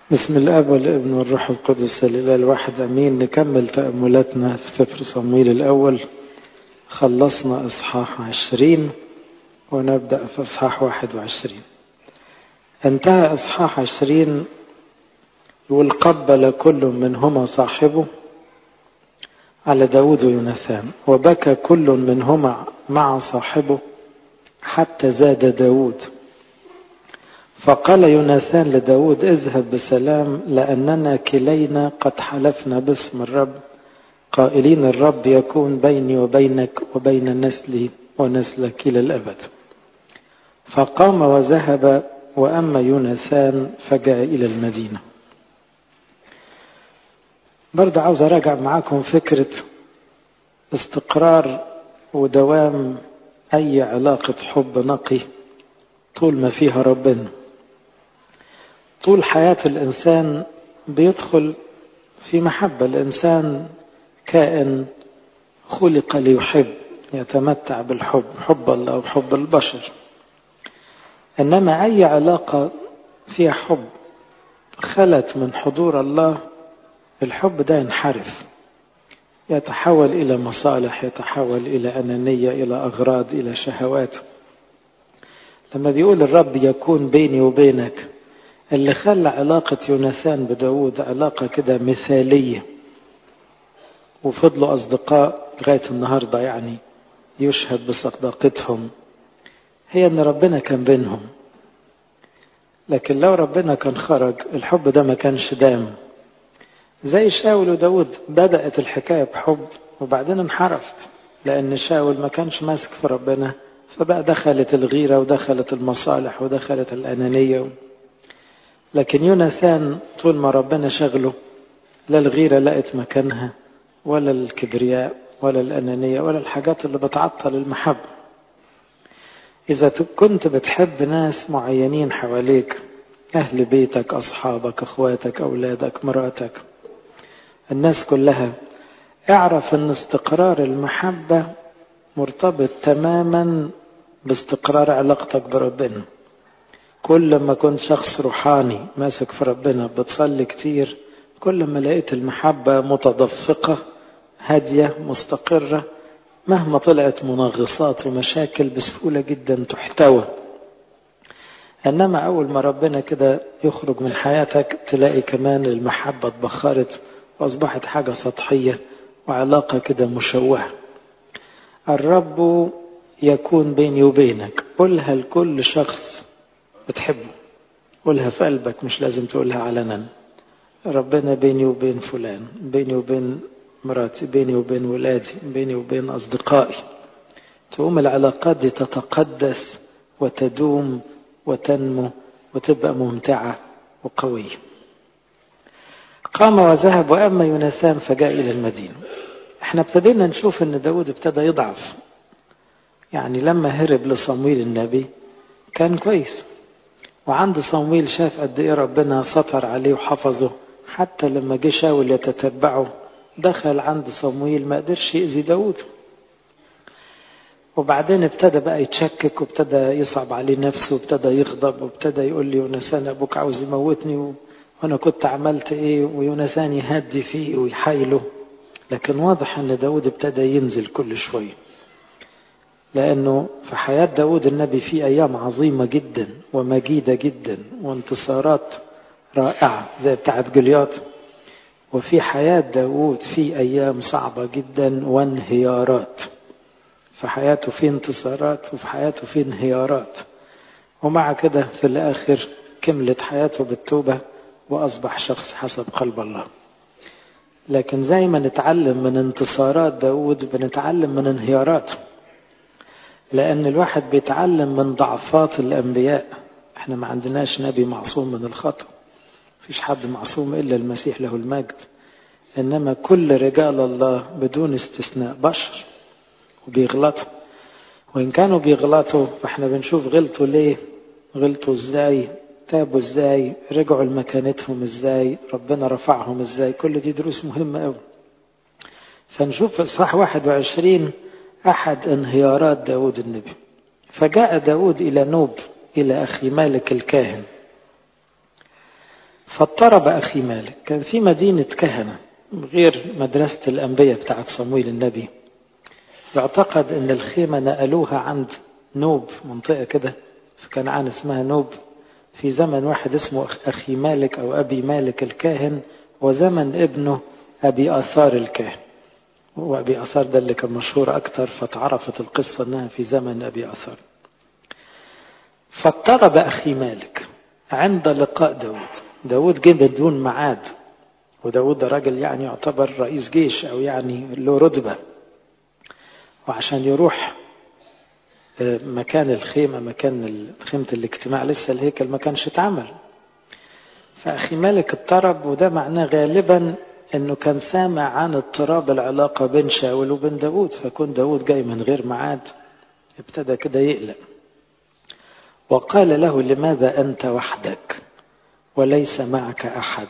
بسم الاب والابن والروح القدس الاله الواحد امين نكمل تاملاتنا في سفر صمويل الاول خلصنا اصحاح عشرين ونبدا في اصحاح واحد وعشرين انتهى اصحاح عشرين يقول قبل كل منهما صاحبه على داود ويوناثان وبكى كل منهما مع صاحبه حتى زاد داود فقال يوناثان لداود اذهب بسلام لأننا كلينا قد حلفنا باسم الرب قائلين الرب يكون بيني وبينك وبين نسلي ونسلك إلى الأبد فقام وذهب وأما يوناثان فجاء إلى المدينة برضه عاوز أراجع معاكم فكرة استقرار ودوام أي علاقة حب نقي طول ما فيها ربنا طول حياة الإنسان بيدخل في محبة الإنسان كائن خلق ليحب يتمتع بالحب حب الله أو حب البشر إنما أي علاقة فيها حب خلت من حضور الله الحب ده ينحرف يتحول إلى مصالح يتحول إلى أنانية إلى أغراض إلى شهوات لما بيقول الرب يكون بيني وبينك اللي خلى علاقة يوناثان بداود علاقة كده مثالية وفضلوا أصدقاء لغاية النهاردة يعني يشهد بصداقتهم هي أن ربنا كان بينهم لكن لو ربنا كان خرج الحب ده ما كانش دام زي شاول وداود بدأت الحكاية بحب وبعدين انحرفت لأن شاول ما كانش ماسك في ربنا فبقى دخلت الغيرة ودخلت المصالح ودخلت الأنانية لكن يوناثان طول ما ربنا شغله لا الغيرة لقت مكانها ولا الكبرياء ولا الأنانية ولا الحاجات اللي بتعطل المحبة إذا كنت بتحب ناس معينين حواليك أهل بيتك أصحابك أخواتك أولادك مراتك الناس كلها اعرف أن استقرار المحبة مرتبط تماما باستقرار علاقتك بربنا كل ما كنت شخص روحاني ماسك في ربنا بتصلي كتير كل ما لقيت المحبة متدفقة هادية مستقرة مهما طلعت منغصات ومشاكل بسهولة جدا تحتوى إنما أول ما ربنا كده يخرج من حياتك تلاقي كمان المحبة اتبخرت وأصبحت حاجة سطحية وعلاقة كده مشوهة الرب يكون بيني وبينك قولها لكل شخص بتحبه قولها في قلبك مش لازم تقولها علنا ربنا بيني وبين فلان بيني وبين مراتي بيني وبين ولادي بيني وبين أصدقائي تقوم العلاقات دي تتقدس وتدوم وتنمو وتبقى ممتعة وقوية قام وذهب وأما يونسان فجاء إلى المدينة احنا ابتدينا نشوف ان داود ابتدى يضعف يعني لما هرب لصمويل النبي كان كويس وعند صمويل شاف قد ايه ربنا سطر عليه وحفظه حتى لما جه شاول يتتبعه دخل عند صمويل ما قدرش يأذي داود وبعدين ابتدى بقى يتشكك وابتدى يصعب عليه نفسه وابتدى يغضب وابتدى يقول لي يونسان ابوك عاوز يموتني و... وانا كنت عملت ايه ويونسان يهدي فيه ويحايله لكن واضح ان داود ابتدى ينزل كل شويه لانه في حياه داود النبي في ايام عظيمه جدا ومجيده جدا وانتصارات رائعه زي بتاعه جليات وفي حياه داود في ايام صعبه جدا وانهيارات في حياته في انتصارات وفي حياته في انهيارات ومع كده في الاخر كملت حياته بالتوبه واصبح شخص حسب قلب الله لكن زي ما نتعلم من انتصارات داود بنتعلم من انهياراته لأن الواحد بيتعلم من ضعفات الأنبياء احنا ما عندناش نبي معصوم من الخطأ مفيش حد معصوم إلا المسيح له المجد إنما كل رجال الله بدون استثناء بشر وبيغلطوا وإن كانوا بيغلطوا فاحنا بنشوف غلطوا ليه غلطوا ازاي تابوا ازاي رجعوا لمكانتهم ازاي ربنا رفعهم ازاي كل دي دروس مهمة قوي فنشوف في اصحاح 21 احد انهيارات داود النبي فجاء داود الى نوب الى اخي مالك الكاهن فاضطرب أخي مالك كان في مدينة كهنة غير مدرسة الأنبياء بتاعت صمويل النبي يعتقد أن الخيمة نقلوها عند نوب منطقة كده في كنعان اسمها نوب في زمن واحد اسمه أخي مالك أو أبي مالك الكاهن وزمن ابنه أبي آثار الكاهن وأبي آثار ده اللي كان مشهور أكتر فتعرفت القصة أنها في زمن أبي آثار فاضطرب أخي مالك عند لقاء داود داود جه بدون ميعاد وداود ده راجل يعني يعتبر رئيس جيش أو يعني له رتبة وعشان يروح مكان الخيمة مكان خيمة الاجتماع لسه الهيكل ما كانش اتعمل فأخي مالك اضطرب وده معناه غالبا انه كان سامع عن اضطراب العلاقة بين شاول وبين داود فكون داود جاي من غير ميعاد ابتدى كده يقلق وقال له لماذا أنت وحدك وليس معك أحد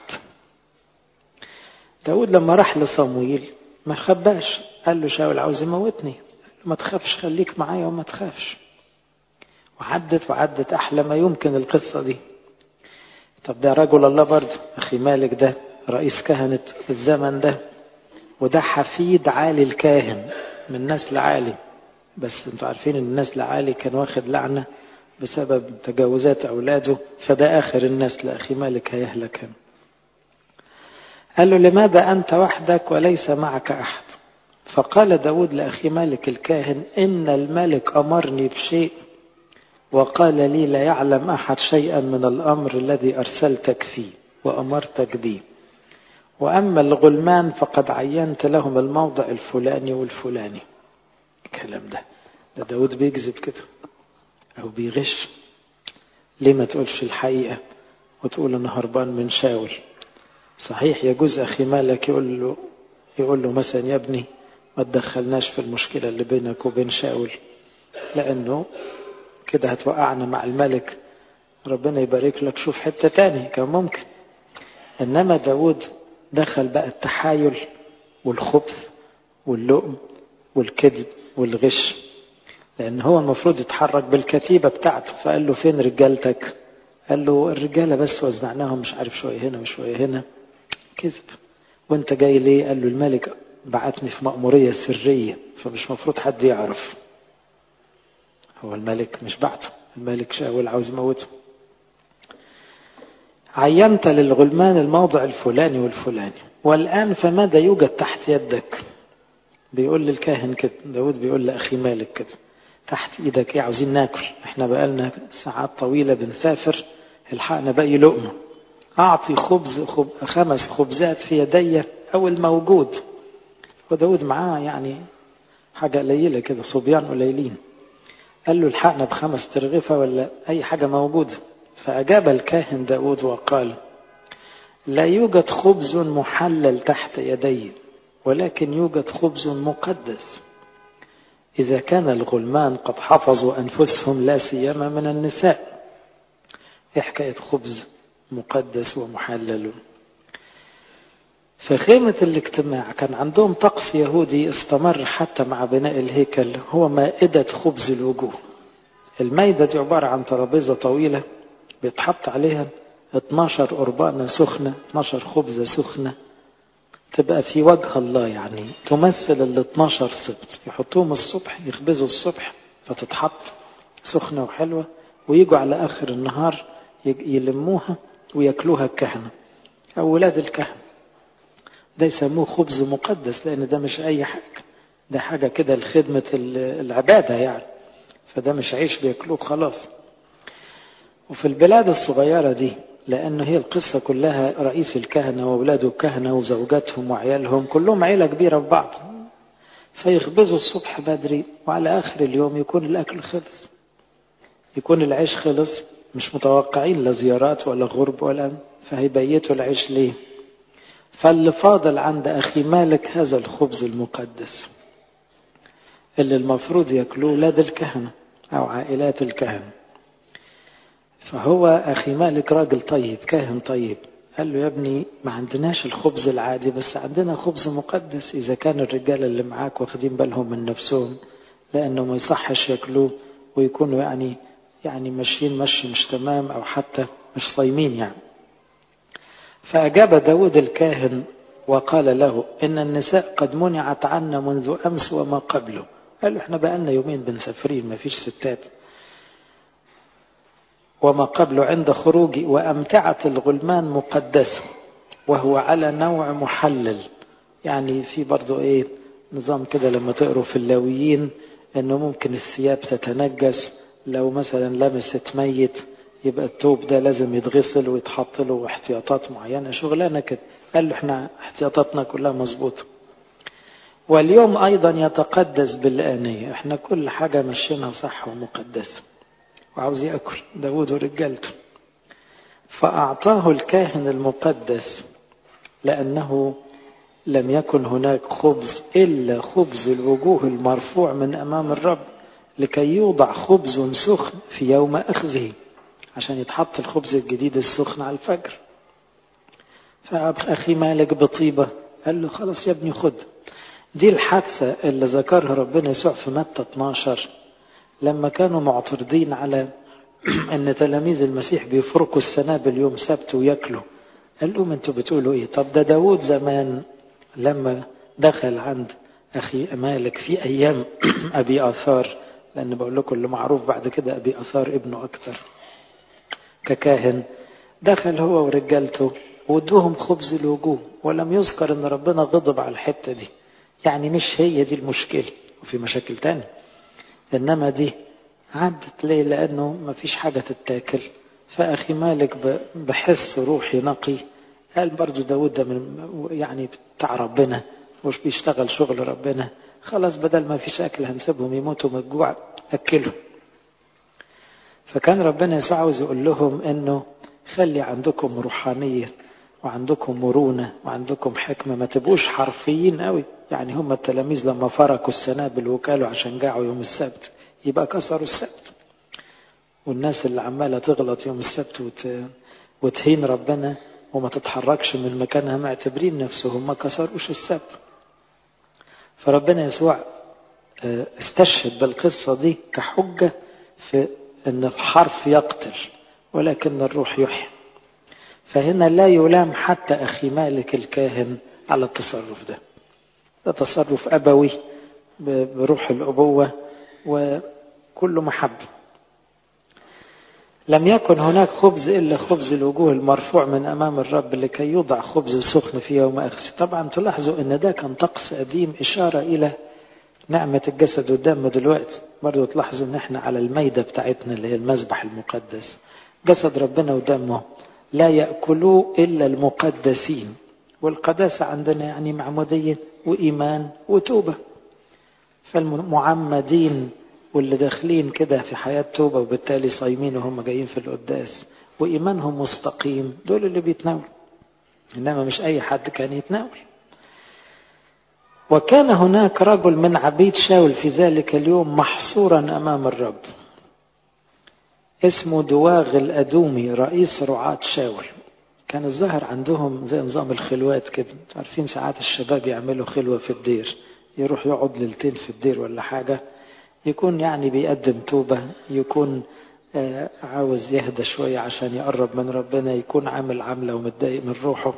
داود لما راح لصمويل ما خباش قال له شاول عاوز يموتني ما تخافش خليك معايا وما تخافش وعدت وعدت أحلى ما يمكن القصة دي طب ده رجل الله برضه أخي مالك ده رئيس كهنة الزمن ده وده حفيد عالي الكاهن من نسل عالي بس انتوا عارفين ان النسل عالي كان واخد لعنة بسبب تجاوزات أولاده فده آخر النسل أخي مالك هيهلك قال له لماذا أنت وحدك وليس معك أحد فقال داود لأخي مالك الكاهن إن الملك أمرني بشيء وقال لي لا يعلم أحد شيئا من الأمر الذي أرسلتك فيه وأمرتك به وأما الغلمان فقد عينت لهم الموضع الفلاني والفلاني الكلام ده ده داود بيكذب كده أو بيغش ليه ما تقولش الحقيقة وتقول أنا هربان من شاول صحيح يجوز أخي مالك يقول له يقول له مثلا يا ابني ما تدخلناش في المشكلة اللي بينك وبين شاول لأنه كده هتوقعنا مع الملك ربنا يبارك لك شوف حتة تاني كان ممكن إنما داود دخل بقى التحايل والخبث واللؤم والكذب والغش لأن هو المفروض يتحرك بالكتيبة بتاعته فقال له فين رجالتك قال له الرجالة بس وزعناهم مش عارف شوية هنا وشوية هنا كذب وانت جاي ليه قال له الملك بعتني في مأمورية سرية فمش مفروض حد يعرف هو الملك مش بعته الملك شاول عاوز يموته عينت للغلمان الموضع الفلاني والفلاني والآن فماذا يوجد تحت يدك بيقول للكاهن كده داود بيقول لأخي مالك كده تحت ايدك ايه عاوزين ناكل احنا بقالنا ساعات طويلة بنسافر الحقنا باقي لقمة اعطي خبز خب خمس خبزات في يدي او الموجود وداود معاه يعني حاجة قليلة كده صبيان قليلين قال له الحقنا بخمس ترغفة ولا أي حاجة موجودة فأجاب الكاهن داود وقال لا يوجد خبز محلل تحت يدي ولكن يوجد خبز مقدس إذا كان الغلمان قد حفظوا أنفسهم لا سيما من النساء إيه حكاية خبز مقدس ومحلل في خيمة الاجتماع كان عندهم طقس يهودي استمر حتى مع بناء الهيكل هو مائدة خبز الوجوه المائدة دي عبارة عن ترابيزة طويلة بيتحط عليها 12 قربانة سخنة 12 خبزة سخنة تبقى في وجه الله يعني تمثل ال 12 سبت يحطوهم الصبح يخبزوا الصبح فتتحط سخنة وحلوة ويجوا على آخر النهار يلموها وياكلوها الكهنة أو ولاد الكهنة ده يسموه خبز مقدس لأن ده مش أي حاجة ده حاجة كده لخدمة العبادة يعني فده مش عيش بياكلوه خلاص وفي البلاد الصغيرة دي لأن هي القصة كلها رئيس الكهنة وأولاده الكهنة وزوجاتهم وعيالهم كلهم عيلة كبيرة في بعض فيخبزوا الصبح بدري وعلى آخر اليوم يكون الأكل خلص يكون العيش خلص مش متوقعين لا زيارات ولا غرب ولا فهيبيتوا العيش ليه فاللي فاضل عند أخي مالك هذا الخبز المقدس اللي المفروض يأكلوه ولاد الكهنة أو عائلات الكهنة فهو أخي مالك راجل طيب كاهن طيب قال له يا ابني ما عندناش الخبز العادي بس عندنا خبز مقدس إذا كان الرجال اللي معاك واخدين بالهم من نفسهم لأنه ما يصحش ياكلوه ويكونوا يعني يعني ماشيين مشي مش تمام أو حتى مش صايمين يعني فأجاب داود الكاهن وقال له إن النساء قد منعت عنا منذ أمس وما قبله قال له احنا بقالنا يومين بنسافرين ما فيش ستات وما قبله عند خروجي وأمتعة الغلمان مقدسة وهو على نوع محلل يعني في برضو ايه نظام كده لما تقروا في اللاويين انه ممكن الثياب تتنجس لو مثلا لمست ميت يبقى التوب ده لازم يتغسل ويتحط له احتياطات معينه شغلانه كده قال له احنا احتياطاتنا كلها مظبوطه واليوم ايضا يتقدس بالانيه احنا كل حاجه مشينا صح ومقدسه وعاوز ياكل داود ورجالته فاعطاه الكاهن المقدس لانه لم يكن هناك خبز الا خبز الوجوه المرفوع من امام الرب لكي يوضع خبز سخن في يوم اخذه عشان يتحط الخبز الجديد السخن على الفجر فأخي مالك بطيبة قال له خلاص يا ابني خد دي الحادثة اللي ذكرها ربنا يسوع في متى 12 لما كانوا معترضين على ان تلاميذ المسيح بيفركوا السنابل يوم سبت وياكلوا قال لهم انتوا بتقولوا ايه طب ده داود زمان لما دخل عند اخي مالك في ايام ابي اثار لان بقول لكم اللي معروف بعد كده ابي اثار ابنه اكتر ككاهن دخل هو ورجالته وادوهم خبز الوجوه ولم يذكر ان ربنا غضب على الحته دي يعني مش هي دي المشكله وفي مشاكل تانية انما دي عدت ليه لانه ما فيش حاجه تتاكل فاخي مالك بحس روحي نقي قال برضو داود ده من يعني بتاع ربنا مش بيشتغل شغل ربنا خلاص بدل ما فيش اكل هنسيبهم يموتوا من الجوع اكلهم فكان ربنا يسوع عاوز يقول لهم انه خلي عندكم روحانيه وعندكم مرونه وعندكم حكمه ما تبقوش حرفيين قوي يعني هم التلاميذ لما فركوا السنابل وكالوا عشان جاعوا يوم السبت يبقى كسروا السبت والناس اللي عماله تغلط يوم السبت وت... وتهين ربنا وما تتحركش من مكانها معتبرين نفسهم ما كسروش السبت فربنا يسوع استشهد بالقصه دي كحجه في ان الحرف يقتل ولكن الروح يحيي فهنا لا يلام حتى اخي مالك الكاهن على التصرف ده ده تصرف ابوي بروح الابوه وكله محبه لم يكن هناك خبز الا خبز الوجوه المرفوع من امام الرب لكي يوضع خبز سخن في يوم اخذ طبعا تلاحظوا ان ده كان طقس قديم اشاره الى نعمة الجسد والدم دلوقتي برضو تلاحظوا ان احنا على الميدة بتاعتنا اللي هي المذبح المقدس جسد ربنا ودمه لا يأكلوه إلا المقدسين والقداسة عندنا يعني معمودية وإيمان وتوبة فالمعمدين واللي داخلين كده في حياة توبة وبالتالي صايمين وهم جايين في القداس وإيمانهم مستقيم دول اللي بيتناولوا إنما مش أي حد كان يتناول وكان هناك رجل من عبيد شاول في ذلك اليوم محصورا امام الرب اسمه دواغ الادومي رئيس رعاة شاول كان الظاهر عندهم زي نظام الخلوات كده عارفين ساعات الشباب يعملوا خلوة في الدير يروح يقعد ليلتين في الدير ولا حاجة يكون يعني بيقدم توبة يكون عاوز يهدى شوية عشان يقرب من ربنا يكون عامل عملة ومتضايق من روحه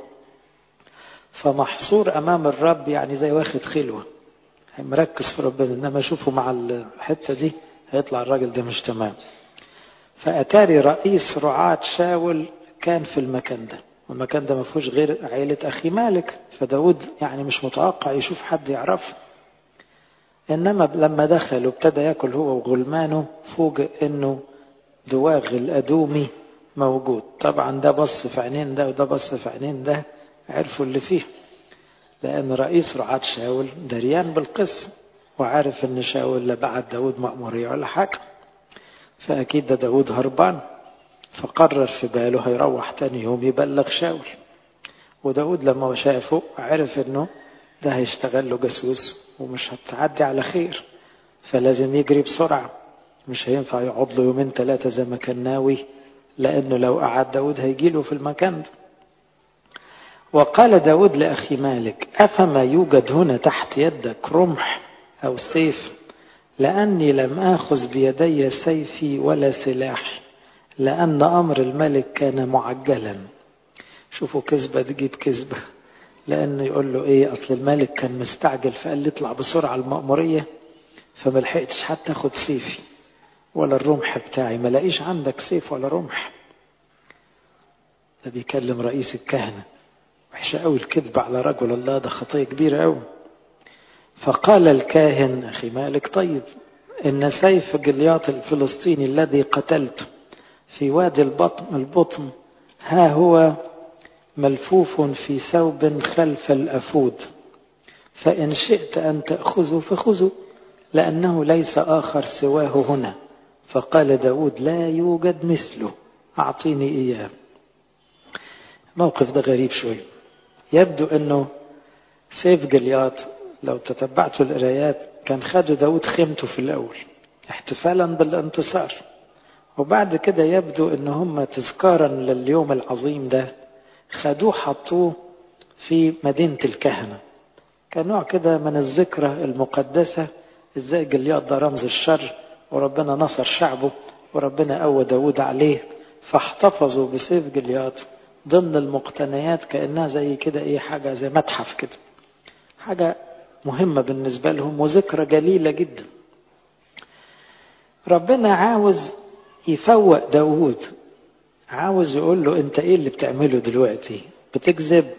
فمحصور امام الرب يعني زي واخد خلوه مركز في ربنا انما اشوفه مع الحته دي هيطلع الراجل ده مش تمام فاتاري رئيس رعاة شاول كان في المكان ده والمكان ده ما فيهوش غير عيلة أخي مالك فداود يعني مش متوقع يشوف حد يعرفه إنما لما دخل وابتدى ياكل هو وغلمانه فوجئ إنه دواغ الأدومي موجود طبعا ده بص في عينين ده وده بص في عينين ده عرفوا اللي فيه لأن رئيس رعاة شاول دريان بالقسم وعارف إن شاول لا بعد داود مأمورية ولا حاجة فأكيد ده داود هربان فقرر في باله هيروح تاني يوم يبلغ شاول وداود لما شافه عرف إنه ده هيشتغل له جاسوس ومش هتعدي على خير فلازم يجري بسرعة مش هينفع يقعد له يومين ثلاثة زي ما كان ناوي لأنه لو قعد داود هيجيله في المكان ده وقال داود لأخي مالك أفما يوجد هنا تحت يدك رمح أو سيف لأني لم آخذ بيدي سيفي ولا سلاحي لأن أمر الملك كان معجلا شوفوا كذبة تجيب كذبة لأنه يقول له إيه أصل الملك كان مستعجل فقال لي اطلع بسرعة المأمورية فما لحقتش حتى أخد سيفي ولا الرمح بتاعي ما لاقيش عندك سيف ولا رمح ده بيكلم رئيس الكهنة وحشة قوي الكذب على رجل الله ده خطية كبيرة قوي فقال الكاهن أخي مالك طيب إن سيف جلياط الفلسطيني الذي قتلته في وادي البطن البطن ها هو ملفوف في ثوب خلف الأفود فإن شئت أن تأخذه فخذه لأنه ليس آخر سواه هنا فقال داود لا يوجد مثله أعطيني إياه الموقف ده غريب شوي يبدو أنه سيف جلياط لو تتبعتوا القرايات كان خدوا داود خيمته في الأول احتفالا بالانتصار وبعد كده يبدو ان هم تذكارا لليوم العظيم ده خدوه حطوه في مدينة الكهنة كنوع كده من الذكرى المقدسة ازاي جلياط ده رمز الشر وربنا نصر شعبه وربنا قوى داود عليه فاحتفظوا بسيف جلياط ضمن المقتنيات كأنها زي كده ايه حاجة زي متحف كده حاجة مهمة بالنسبة لهم وذكرى جليلة جدا ربنا عاوز يفوق داود عاوز يقول له انت ايه اللي بتعمله دلوقتي بتكذب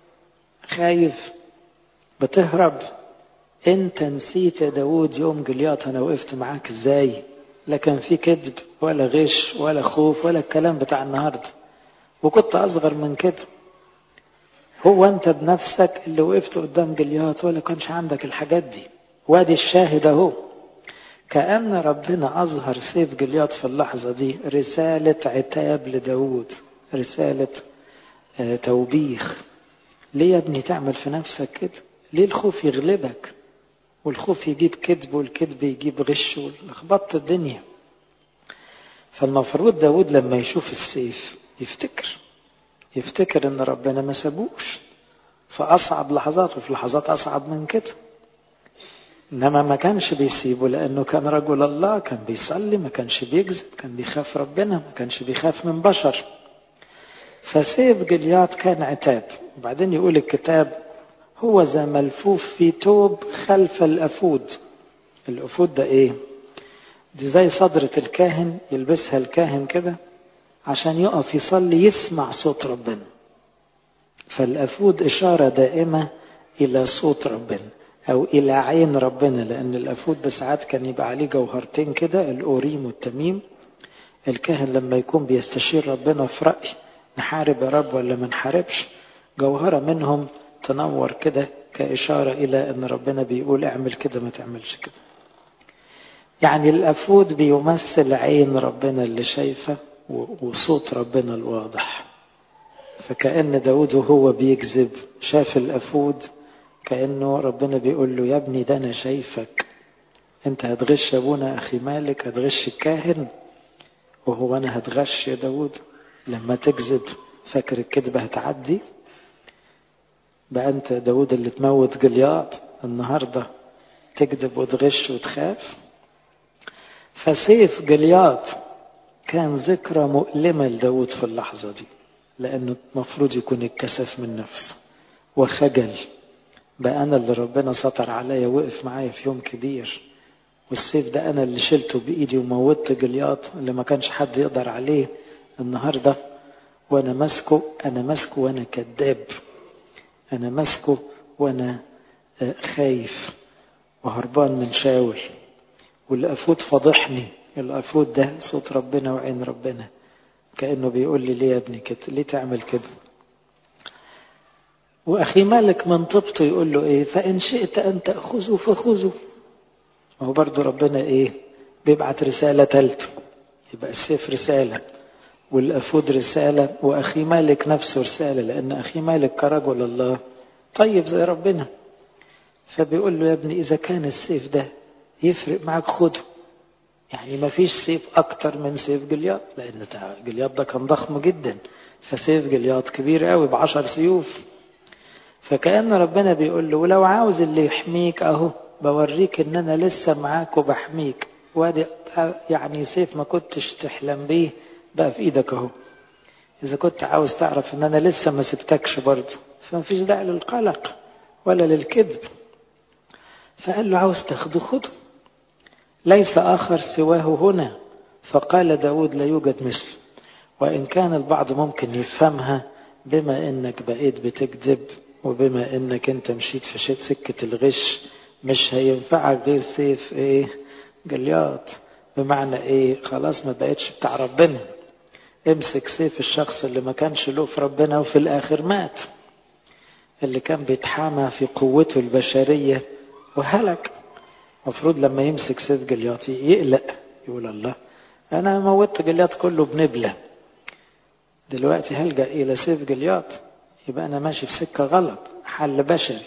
خايف بتهرب انت نسيت يا داود يوم جلياط انا وقفت معاك ازاي لا كان في كذب ولا غش ولا خوف ولا الكلام بتاع النهارده وكنت اصغر من كده هو انت بنفسك اللي وقفت قدام جلياط ولا كانش عندك الحاجات دي وادي الشاهد اهو كأن ربنا أظهر سيف جلياط في اللحظة دي رسالة عتاب لداود رسالة آه توبيخ ليه يا ابني تعمل في نفسك كده ليه الخوف يغلبك والخوف يجيب كذب والكذب يجيب غش ولخبطت الدنيا فالمفروض داود لما يشوف السيف يفتكر يفتكر ان ربنا ما سابوش في اصعب لحظات وفي لحظات اصعب من كده انما ما كانش بيسيبه لانه كان رجل الله كان بيصلي ما كانش بيكذب كان بيخاف ربنا ما كانش بيخاف من بشر فسيف جليات كان عتاب وبعدين يقول الكتاب هو ذا ملفوف في توب خلف الافود الافود ده ايه دي زي صدرة الكاهن يلبسها الكاهن كده عشان يقف يصلي يسمع صوت ربنا فالافود اشارة دائمة الى صوت ربنا او الى عين ربنا لان الافود ده ساعات كان يبقى عليه جوهرتين كده الاوريم والتميم الكاهن لما يكون بيستشير ربنا في رأي نحارب يا رب ولا ما نحاربش جوهرة منهم تنور كده كإشارة إلى أن ربنا بيقول اعمل كده ما تعملش كده يعني الأفود بيمثل عين ربنا اللي شايفة وصوت ربنا الواضح فكأن داود وهو بيكذب شاف الأفود كأنه ربنا بيقول له يا ابني ده أنا شايفك أنت هتغش أبونا أخي مالك هتغش الكاهن وهو أنا هتغش يا داود لما تكذب فاكر الكذبة هتعدي بقى أنت داود اللي تموت جلياط النهاردة تكذب وتغش وتخاف فسيف جلياط كان ذكرى مؤلمة لداود في اللحظة دي لأنه المفروض يكون اتكسف من نفسه وخجل بقى أنا اللي ربنا سطر عليا وقف معايا في يوم كبير والسيف ده أنا اللي شلته بإيدي وموتت جلياط اللي ما كانش حد يقدر عليه النهاردة وأنا ماسكه أنا ماسكه وأنا كذاب أنا ماسكه وأنا خايف وهربان من شاول والأفود فضحني الأفود ده صوت ربنا وعين ربنا كأنه بيقول لي ليه يا ابني كده ليه تعمل كده وأخي مالك من طبته يقول له إيه فإن شئت أن تأخذه فخذه هو برضه ربنا إيه بيبعت رسالة ثالثة يبقى السيف رسالة والأفود رسالة وأخي مالك نفسه رسالة لأن أخي مالك كرجل الله طيب زي ربنا فبيقول له يا ابني إذا كان السيف ده يفرق معك خده يعني ما فيش سيف أكتر من سيف جلياط لأن جلياط ده كان ضخم جدا فسيف جلياط كبير قوي بعشر سيوف فكأن ربنا بيقول له ولو عاوز اللي يحميك أهو بوريك إن أنا لسه معاك وبحميك وادي يعني سيف ما كنتش تحلم بيه بقى في إيدك أهو إذا كنت عاوز تعرف إن أنا لسه ما سبتكش برضه فمفيش داعي للقلق ولا للكذب فقال له عاوز تاخده خده ليس آخر سواه هنا فقال داود لا يوجد مثله وإن كان البعض ممكن يفهمها بما إنك بقيت بتكذب وبما إنك أنت مشيت في سكة الغش مش هينفعك غير سيف إيه جليات بمعنى إيه خلاص ما بقيتش بتاع ربنا امسك سيف الشخص اللي ما كانش له في ربنا وفي الآخر مات اللي كان بيتحامى في قوته البشرية وهلك مفروض لما يمسك سيف جلياط يقلق يقول الله أنا موتت جلياط كله بنبلة دلوقتي هلجأ إلى سيف جلياط يبقى أنا ماشي في سكة غلط حل بشري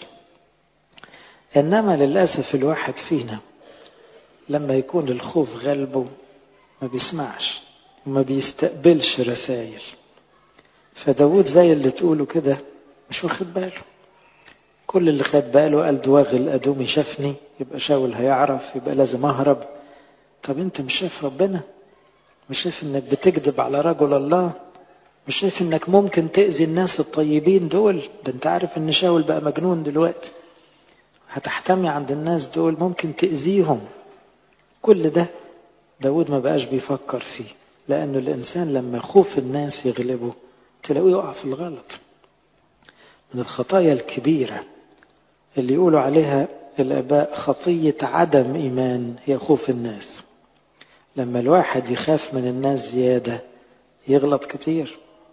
إنما للأسف الواحد فينا لما يكون الخوف غلبه ما بيسمعش وما بيستقبلش رسائل فداود زي اللي تقوله كده مش واخد باله كل اللي خد باله قال دواغ الأدومي شافني يبقى شاول هيعرف يبقى لازم أهرب طب أنت مش شايف ربنا مش شايف إنك بتكذب على رجل الله مش شايف إنك ممكن تأذي الناس الطيبين دول ده أنت عارف إن شاول بقى مجنون دلوقتي هتحتمي عند الناس دول ممكن تأذيهم كل ده داود ما بقاش بيفكر فيه لأنه الإنسان لما خوف الناس يغلبه تلاقيه يقع في الغلط من الخطايا الكبيرة اللي يقولوا عليها الآباء خطية عدم إيمان هي خوف الناس لما الواحد يخاف من الناس زيادة يغلط كتير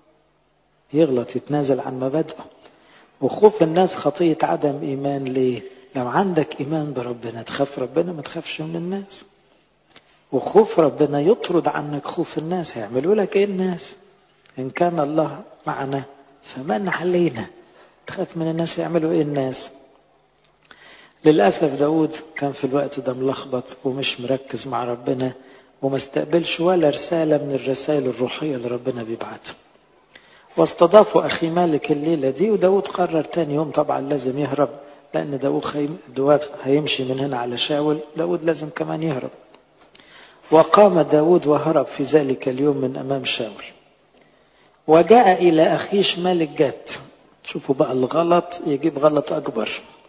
يغلط يتنازل عن مبادئه وخوف الناس خطية عدم إيمان ليه لو عندك إيمان بربنا تخاف ربنا ما تخافش من الناس وخوف ربنا يطرد عنك خوف الناس هيعملوا لك ايه الناس ان كان الله معنا فمن علينا تخاف من الناس يعملوا ايه الناس للأسف داود كان في الوقت ده ملخبط ومش مركز مع ربنا وما استقبلش ولا رسالة من الرسائل الروحية اللي ربنا بيبعتها واستضافوا أخي مالك الليلة دي وداود قرر تاني يوم طبعا لازم يهرب لأن داود خيم داود هيمشي من هنا على شاول داود لازم كمان يهرب وقام داود وهرب في ذلك اليوم من أمام شاول وجاء إلى أخيش مالك جات شوفوا بقى الغلط يجيب غلط أكبر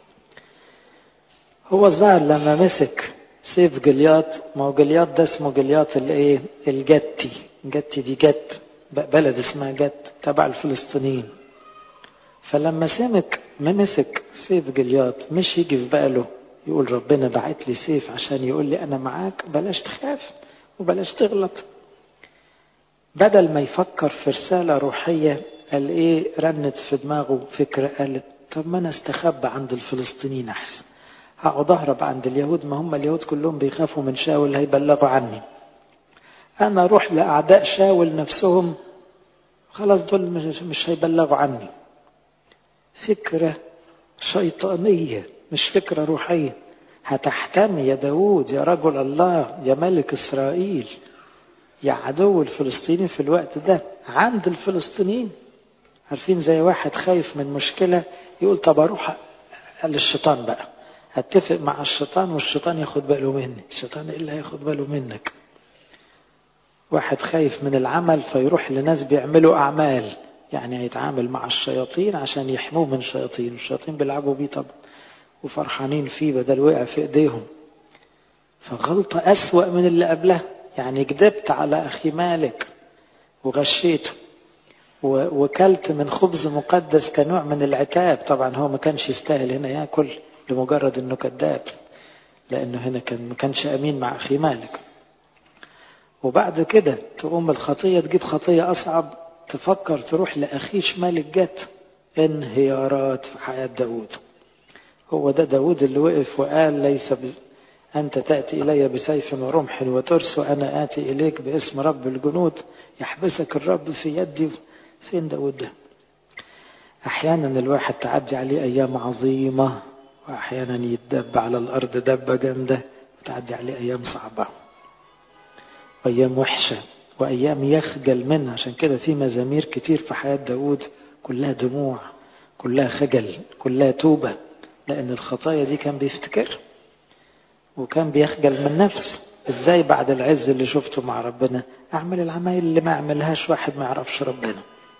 هو الظاهر لما مسك سيف جليات ما هو جليات ده اسمه جليات الايه الجتي جتي دي جت بلد اسمها جت تبع الفلسطينيين فلما سمك ما مسك سيف جليات مش يجي في باله يقول ربنا بعت لي سيف عشان يقول لي انا معاك بلاش تخاف وبلاش تغلط بدل ما يفكر في رسالة روحية قال ايه رنت في دماغه فكرة قالت طب ما انا استخبى عند الفلسطينيين احسن هقعد اهرب عند اليهود ما هم اليهود كلهم بيخافوا من شاول هيبلغوا عني انا اروح لاعداء شاول نفسهم خلاص دول مش, مش هيبلغوا عني فكرة شيطانية مش فكرة روحية هتحتمي يا داود يا رجل الله يا ملك إسرائيل يا عدو الفلسطيني في الوقت ده عند الفلسطينيين عارفين زي واحد خايف من مشكلة يقول طب أروح للشيطان بقى اتفق مع الشيطان والشيطان ياخد باله مني الشيطان ايه اللي هياخد باله منك واحد خايف من العمل فيروح لناس بيعملوا أعمال يعني هيتعامل مع الشياطين عشان يحموه من الشياطين والشياطين بيلعبوا بيه طب وفرحانين فيه بدل وقع في ايديهم فغلطة أسوأ من اللي قبلها يعني كذبت على أخي مالك وغشيته وكلت من خبز مقدس كنوع من العتاب طبعا هو ما كانش يستاهل هنا ياكل لمجرد انه كذاب لانه هنا كان ما كانش امين مع اخي مالك وبعد كده تقوم الخطيه تجيب خطيه اصعب تفكر تروح لاخيش مالك جت انهيارات في حياه داود هو ده داود اللي وقف وقال ليس ب... أنت تأتي إلي بسيف ورمح وترس وأنا آتي إليك باسم رب الجنود يحبسك الرب في يدي فين داود ده أحيانا الواحد تعدي عليه أيام عظيمة وأحيانا يتدب على الأرض دبة جامدة وتعدي عليه أيام صعبة أيام وحشة وأيام يخجل منها عشان كده في مزامير كتير في حياة داود كلها دموع كلها خجل كلها توبة لأن الخطايا دي كان بيفتكر وكان بيخجل من نفسه ازاي بعد العز اللي شفته مع ربنا اعمل العمايل اللي ما عملهاش واحد ما يعرفش ربنا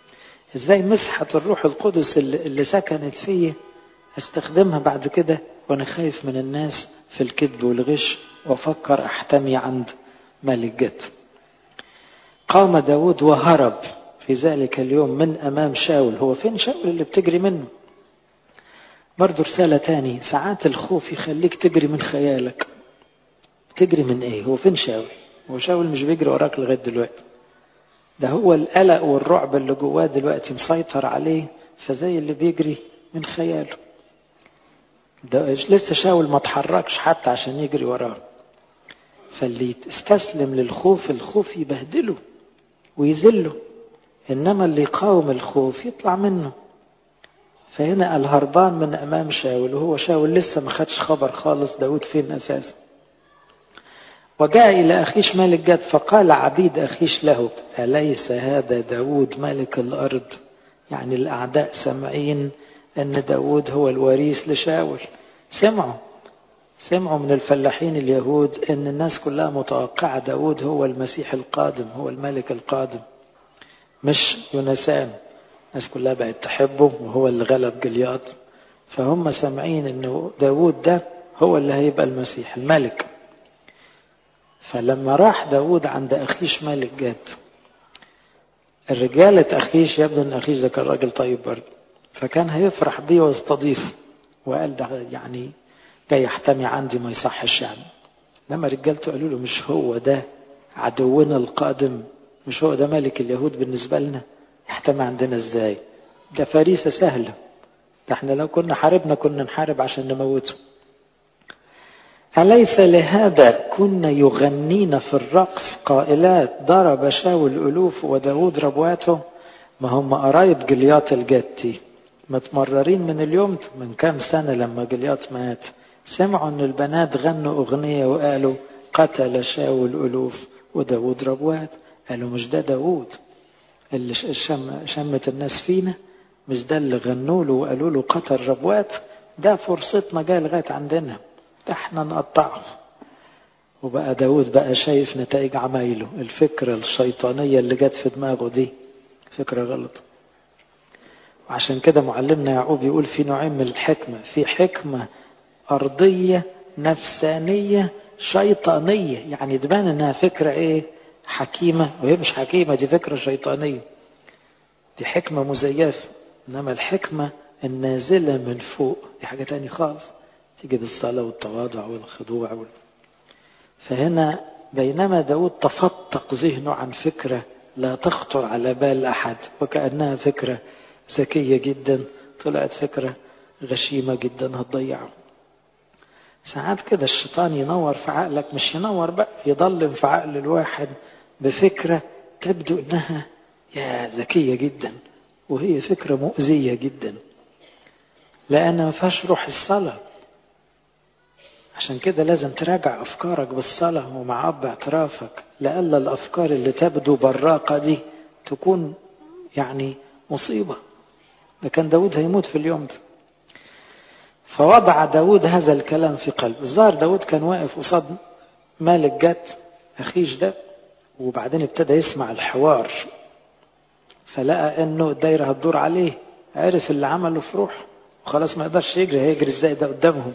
ازاي مسحة الروح القدس اللي, اللي سكنت فيه استخدمها بعد كده وانا خايف من الناس في الكذب والغش وافكر احتمي عند ملك جد قام داود وهرب في ذلك اليوم من امام شاول هو فين شاول اللي بتجري منه برضه رسالة تاني ساعات الخوف يخليك تجري من خيالك تجري من ايه هو فين شاول هو شاول مش بيجري وراك لغاية دلوقتي ده هو القلق والرعب اللي جواه دلوقتي مسيطر عليه فزي اللي بيجري من خياله ده لسه شاول ما اتحركش حتى عشان يجري وراه فاللي استسلم للخوف الخوف يبهدله ويذله انما اللي يقاوم الخوف يطلع منه فهنا الهربان من امام شاول وهو شاول لسه ما خدش خبر خالص داود فين اساسا وجاء إلى أخيش ملك جد فقال عبيد أخيش له أليس هذا داود ملك الأرض يعني الأعداء سامعين أن داود هو الوريث لشاول سمعوا سمعوا من الفلاحين اليهود أن الناس كلها متوقعة داود هو المسيح القادم هو الملك القادم مش يونسان الناس كلها بقت تحبه وهو اللي غلب جلياط فهم سامعين أن داود ده هو اللي هيبقى المسيح الملك فلما راح داود عند أخيش ملك جاد الرجالة أخيش يبدو أن أخيش ده كان راجل طيب برضه فكان هيفرح بيه ويستضيفه وقال ده يعني جاي يحتمي عندي ما يصحش يعني لما رجالته قالوا له مش هو ده عدونا القادم مش هو ده ملك اليهود بالنسبة لنا يحتمي عندنا ازاي ده فريسة سهلة ده احنا لو كنا حاربنا كنا نحارب عشان نموته أليس لهذا كنا يغنين في الرقص قائلات ضرب شاول ألوف وداود ربواته ما هم قرايب جلياط الجتي متمررين من اليوم من كام سنة لما جلياط مات سمعوا ان البنات غنوا اغنية وقالوا قتل شاول ألوف وداود ربوات قالوا مش ده داود اللي شم شمت الناس فينا مش ده اللي غنوا له وقالوا له قتل ربوات ده فرصتنا جايه لغايه عندنا احنا نقطعه وبقى داود بقى شايف نتائج عمايله الفكرة الشيطانية اللي جت في دماغه دي فكرة غلط وعشان كده معلمنا يعقوب يقول في نوعين من الحكمة في حكمة أرضية نفسانية شيطانية يعني تبان انها فكرة ايه حكيمة وهي مش حكيمة دي فكرة شيطانية دي حكمة مزيفة انما الحكمة النازلة من فوق دي حاجة تانية خالص تيجي بالصلاة والتواضع والخضوع وال... فهنا بينما داود تفتق ذهنه عن فكرة لا تخطر على بال أحد وكأنها فكرة ذكية جدا طلعت فكرة غشيمة جدا هتضيعه ساعات كده الشيطان ينور في عقلك مش ينور بقى يضلم في عقل الواحد بفكرة تبدو انها يا ذكية جدا وهي فكرة مؤذية جدا لأن ما فيهاش روح الصلاة عشان كده لازم تراجع أفكارك بالصلاة ومع أب اعترافك لألا الأفكار اللي تبدو براقة دي تكون يعني مصيبة ده كان داود هيموت في اليوم ده فوضع داود هذا الكلام في قلبه الظاهر داود كان واقف قصاد مالك جت أخيش ده وبعدين ابتدى يسمع الحوار فلقى انه الدايرة هتدور عليه عرف اللي عمله في روحه وخلاص ما يقدرش يجري هيجري ازاي ده قدامهم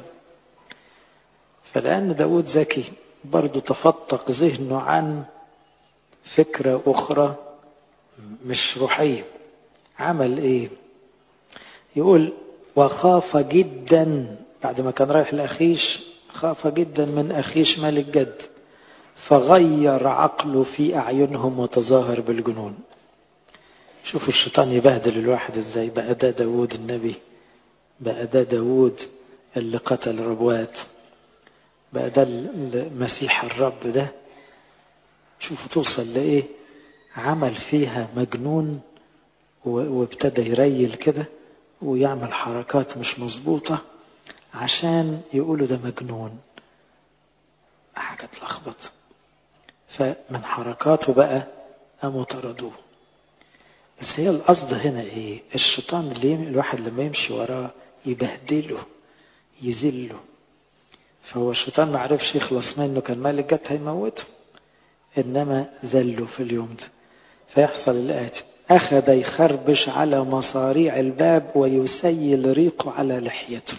فلأن داود ذكي برضه تفتق ذهنه عن فكرة أخرى مش روحية عمل إيه يقول وخاف جدا بعد ما كان رايح لأخيش خاف جدا من أخيش ملك جد فغير عقله في أعينهم وتظاهر بالجنون شوفوا الشيطان يبهدل الواحد ازاي بقى ده داود النبي بقى ده داود اللي قتل ربوات بقى ده المسيح الرب ده شوفوا توصل لإيه عمل فيها مجنون وابتدى يريل كده ويعمل حركات مش مظبوطة عشان يقولوا ده مجنون حاجة تلخبط فمن حركاته بقى قاموا طردوه بس هي القصد هنا ايه الشيطان اللي الواحد لما يمشي وراه يبهدله يذله فهو الشيطان ما عرفش يخلص منه كان مالك جت هيموته انما ذله في اليوم ده فيحصل الاتي أخذ يخربش على مصاريع الباب ويسيل ريقه على لحيته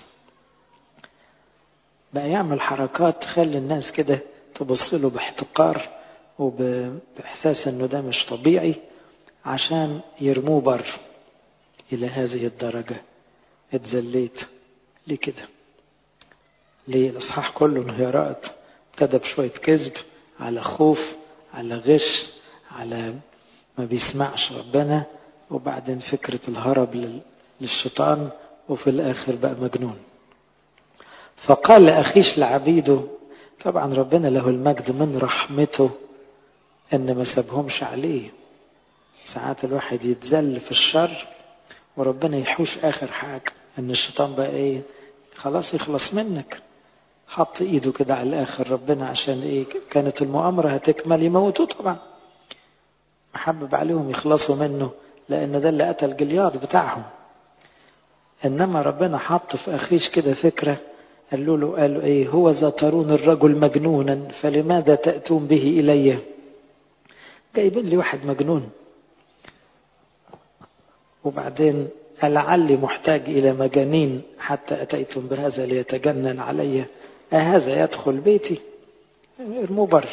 بقى يعمل حركات تخلي الناس كده تبص له باحتقار وبإحساس إنه ده مش طبيعي عشان يرموه بر إلى هذه الدرجة اتذليت ليه كده ليه الإصحاح كله انهيارات ابتدى بشوية كذب على خوف على غش على ما بيسمعش ربنا وبعدين فكرة الهرب للشيطان وفي الآخر بقى مجنون فقال لأخيش لعبيده طبعا ربنا له المجد من رحمته ان ما سابهمش عليه ساعات الواحد يتذل في الشر وربنا يحوش اخر حاجة ان الشيطان بقى ايه خلاص يخلص منك حط ايده كده على الاخر ربنا عشان ايه كانت المؤامرة هتكمل يموتوه طبعا محبب عليهم يخلصوا منه لان ده اللي قتل جلياد بتاعهم انما ربنا حط في اخيش كده فكره قالوا له قالوا ايه هو ذا ترون الرجل مجنونا فلماذا تأتون به إلي جايبين لي واحد مجنون وبعدين لعلي محتاج إلى مجانين حتى أتيتم بهذا ليتجنن علي أهذا يدخل بيتي ارموه بر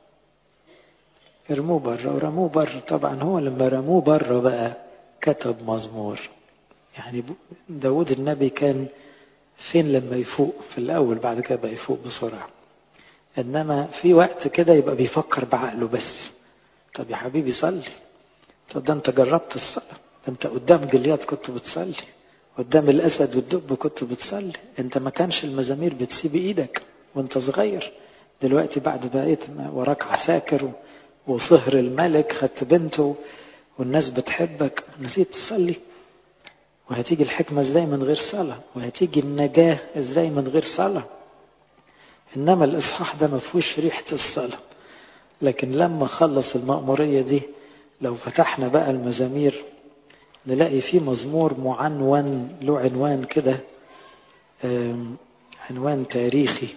ارموه بر ورموه بر طبعا هو لما رموه بر بقى كتب مزمور يعني داود النبي كان فين لما يفوق في الأول بعد كده بقى يفوق بسرعة إنما في وقت كده يبقى بيفكر بعقله بس طب يا حبيبي صلي طب ده أنت جربت الصلاة ده أنت قدام جليات كنت بتصلي قدام الأسد والدب كنت بتصلي أنت ما كانش المزامير بتسيب إيدك وأنت صغير دلوقتي بعد بقيت وراك عساكر وصهر الملك خدت بنته والناس بتحبك نسيت تصلي وهتيجي الحكمة ازاي من غير صلاة وهتيجي النجاة ازاي من غير صلاة انما الاصحاح ده ما فيهوش ريحة الصلاة لكن لما خلص المأمورية دي لو فتحنا بقى المزامير نلاقي فيه مزمور معنون له عنوان كده عنوان تاريخي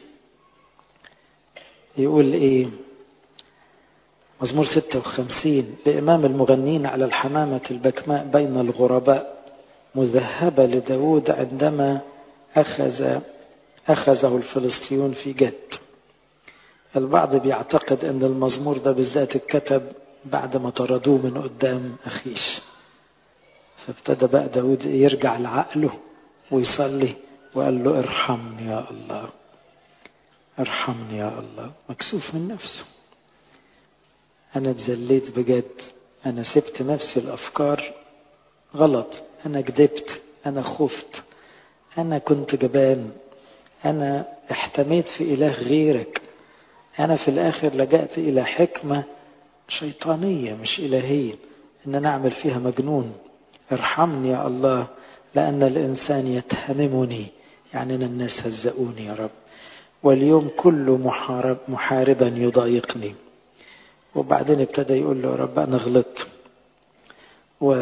يقول ايه مزمور 56 لإمام المغنين على الحمامة البكماء بين الغرباء مذهبة لداود عندما أخذ أخذه الفلسطينيون في جد البعض بيعتقد أن المزمور ده بالذات اتكتب بعد ما طردوه من قدام أخيش فابتدى بقى داود يرجع لعقله ويصلي وقال له ارحمني يا الله ارحمني يا الله مكسوف من نفسه أنا اتذليت بجد أنا سبت نفسي الأفكار غلط أنا كذبت أنا خفت أنا كنت جبان أنا احتميت في إله غيرك أنا في الآخر لجأت إلى حكمة شيطانية مش إلهية إن أنا أعمل فيها مجنون ارحمني يا الله لأن الإنسان يتهممني يعني أن الناس هزقوني يا رب واليوم كله محارب محاربا يضايقني وبعدين ابتدى يقول له يا رب أنا غلطت و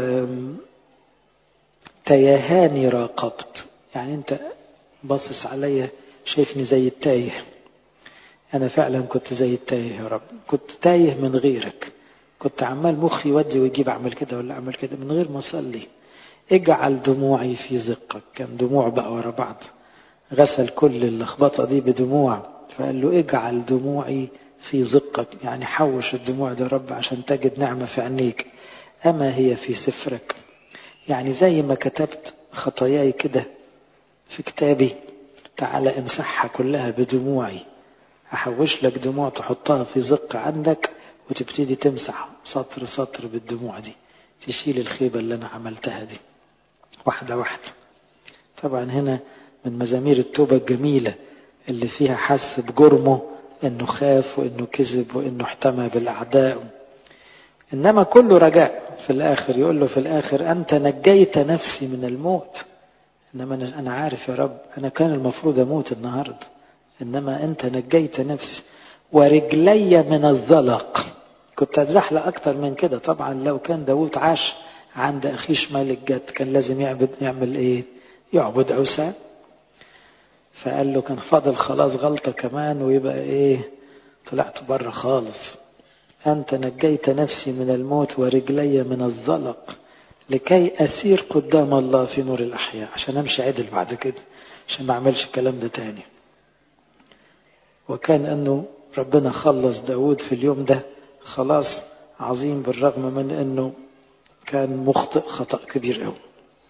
تيهاني راقبت يعني انت باصص عليا شايفني زي التايه انا فعلا كنت زي التايه يا رب كنت تايه من غيرك كنت عمال مخي يودي ويجيب اعمل كده ولا اعمل كده من غير ما اصلي اجعل دموعي في زقك كان دموع بقى ورا بعض غسل كل اللخبطه دي بدموع فقال له اجعل دموعي في زقك يعني حوش الدموع ده يا رب عشان تجد نعمه في عينيك اما هي في سفرك يعني زي ما كتبت خطاياي كده في كتابي تعالى امسحها كلها بدموعي احوش لك دموع تحطها في زق عندك وتبتدي تمسح سطر سطر بالدموع دي تشيل الخيبة اللي انا عملتها دي واحدة واحدة طبعا هنا من مزامير التوبة الجميلة اللي فيها حس بجرمه انه خاف وانه كذب وانه احتمى بالاعداء انما كله رجاء في الاخر يقول له في الاخر انت نجيت نفسي من الموت انما انا عارف يا رب انا كان المفروض اموت النهارده انما انت نجيت نفسي ورجلي من الزلق كنت اتزحلق اكتر من كده طبعا لو كان داوود عاش عند اخيش ملك جد كان لازم يعبد يعمل ايه يعبد عسى فقال له كان فاضل خلاص غلطة كمان ويبقى ايه طلعت بره خالص أنت نجيت نفسي من الموت ورجلي من الزلق لكي أسير قدام الله في نور الأحياء عشان أمشي عدل بعد كده عشان ما أعملش الكلام ده تاني وكان أنه ربنا خلص داود في اليوم ده خلاص عظيم بالرغم من أنه كان مخطئ خطأ كبير قوي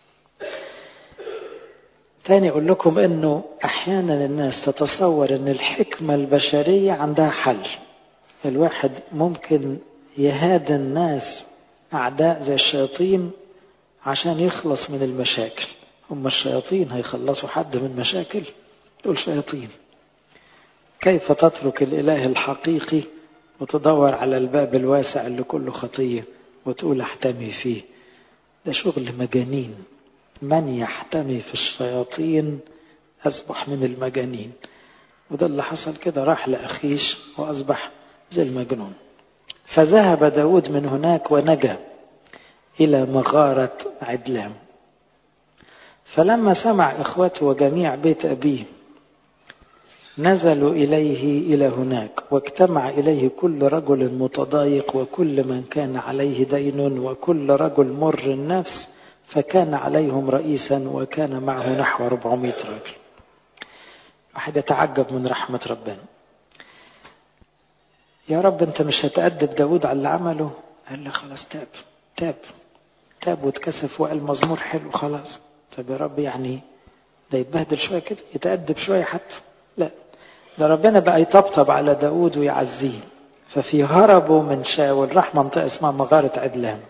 تاني أقول لكم أنه أحيانا الناس تتصور أن الحكمة البشرية عندها حل الواحد ممكن يهادى الناس أعداء زي الشياطين عشان يخلص من المشاكل هم الشياطين هيخلصوا حد من مشاكل دول شياطين كيف تترك الإله الحقيقي وتدور على الباب الواسع اللي كله خطية وتقول احتمي فيه ده شغل مجانين من يحتمي في الشياطين أصبح من المجانين وده اللي حصل كده راح لأخيش وأصبح زي المجنون فذهب داود من هناك ونجا إلى مغارة عدلام فلما سمع إخوته وجميع بيت أبيه نزلوا إليه إلى هناك واجتمع إليه كل رجل متضايق وكل من كان عليه دين وكل رجل مر النفس فكان عليهم رئيسا وكان معه نحو 400 رجل واحد يتعجب من رحمة ربنا يا رب انت مش هتأدب داود على اللي عمله قال له خلاص تاب تاب تاب واتكسف وقال مزمور حلو خلاص طب يا رب يعني ده يتبهدل شوية كده يتأدب شوية حتى لا ده ربنا بقى يطبطب على داود ويعزيه ففي هربوا من شاول راح منطقة اسمها مغارة عدلان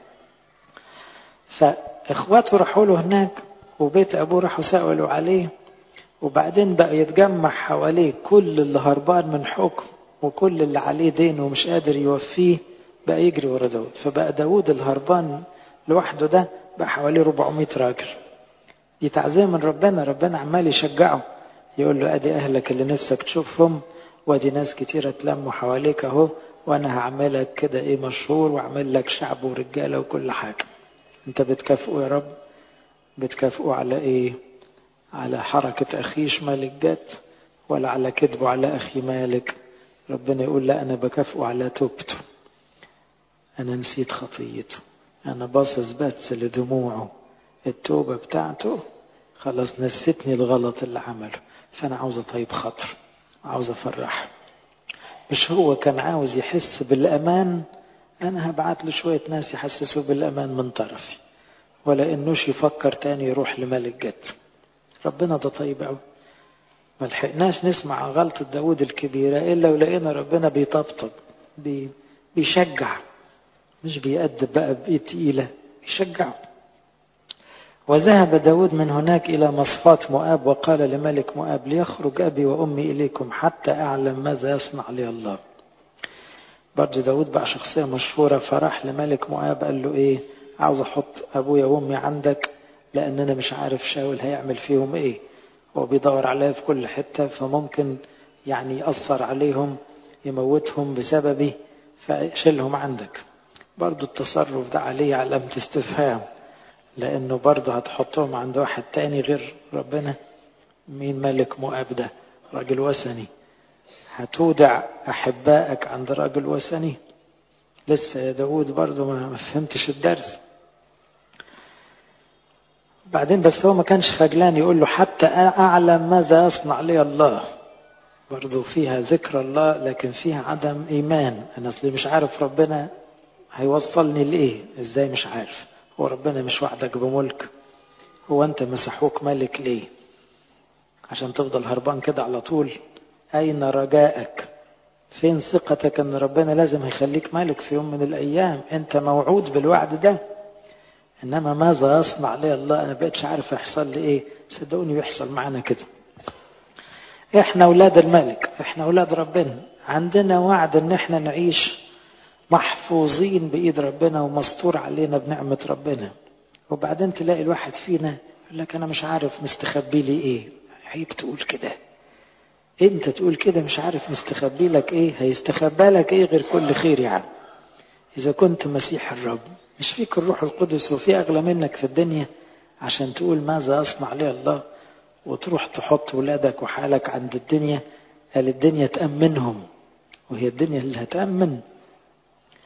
فإخواته راحوا له هناك وبيت أبوه راحوا سألوا عليه وبعدين بقى يتجمع حواليه كل اللي هربان من حكم وكل اللي عليه دين ومش قادر يوفيه بقى يجري ورا داود فبقى داود الهربان لوحده ده بقى حواليه 400 راجل دي تعزية من ربنا ربنا عمال يشجعه يقول له ادي اهلك اللي نفسك تشوفهم وادي ناس كتيرة تلموا حواليك اهو وانا هعملك كده ايه مشهور واعمل لك شعب ورجالة وكل حاجة انت بتكافئه يا رب بتكافئه على ايه على حركة اخيش مالك جت ولا على كذبه على اخي مالك ربنا يقول لا انا بكافئه على توبته انا نسيت خطيته انا باصص بس لدموعه التوبة بتاعته خلاص نسيتني الغلط اللي عمله فأنا عاوز أطيب خاطر عاوز أفرح مش هو كان عاوز يحس بالأمان أنا هبعت له شوية ناس يحسسوه بالأمان من طرفي ولا إنوش يفكر تاني يروح لملك جد ربنا ده طيب أوي ما لحقناش نسمع غلطة داود الكبيرة إلا ولقينا ربنا بيطبطب بي بيشجع مش بيأدب بقى بإيد تقيلة بيشجعه وذهب داود من هناك إلى مصفات مؤاب وقال لملك مؤاب ليخرج أبي وأمي إليكم حتى أعلم ماذا يصنع لي الله برضه داود بقى شخصية مشهورة فراح لملك مؤاب قال له إيه عاوز أحط أبويا وأمي عندك لأن أنا مش عارف شاول هيعمل فيهم إيه هو بيدور عليا في كل حتة فممكن يعني يأثر عليهم يموتهم بسببي فشيلهم عندك برضه التصرف ده عليه علامة استفهام لأنه برضه هتحطهم عند واحد تاني غير ربنا مين ملك مؤاب ده راجل وثني هتودع أحبائك عند راجل وثني لسه يا داود برضه ما فهمتش الدرس بعدين بس هو ما كانش خجلان يقول له حتى أعلم ماذا يصنع لي الله برضه فيها ذكر الله لكن فيها عدم إيمان أنا أصلي مش عارف ربنا هيوصلني لإيه إزاي مش عارف هو ربنا مش وعدك بملك هو أنت مسحوك ملك ليه عشان تفضل هربان كده على طول أين رجائك فين ثقتك أن ربنا لازم هيخليك ملك في يوم من الأيام أنت موعود بالوعد ده إنما ماذا يصنع لي الله أنا بقتش عارف يحصل لي إيه صدقوني بيحصل معانا كده إحنا أولاد الملك إحنا أولاد ربنا عندنا وعد إن إحنا نعيش محفوظين بإيد ربنا ومستور علينا بنعمة ربنا وبعدين تلاقي الواحد فينا يقول لك أنا مش عارف مستخبي لي إيه عيب تقول كده انت تقول كده مش عارف مستخبي لك ايه هيستخبى لك ايه غير كل خير يعني اذا كنت مسيح الرب مش فيك الروح القدس وفي اغلى منك في الدنيا عشان تقول ماذا اصنع لي الله وتروح تحط ولادك وحالك عند الدنيا قال الدنيا تأمنهم وهي الدنيا اللي هتأمن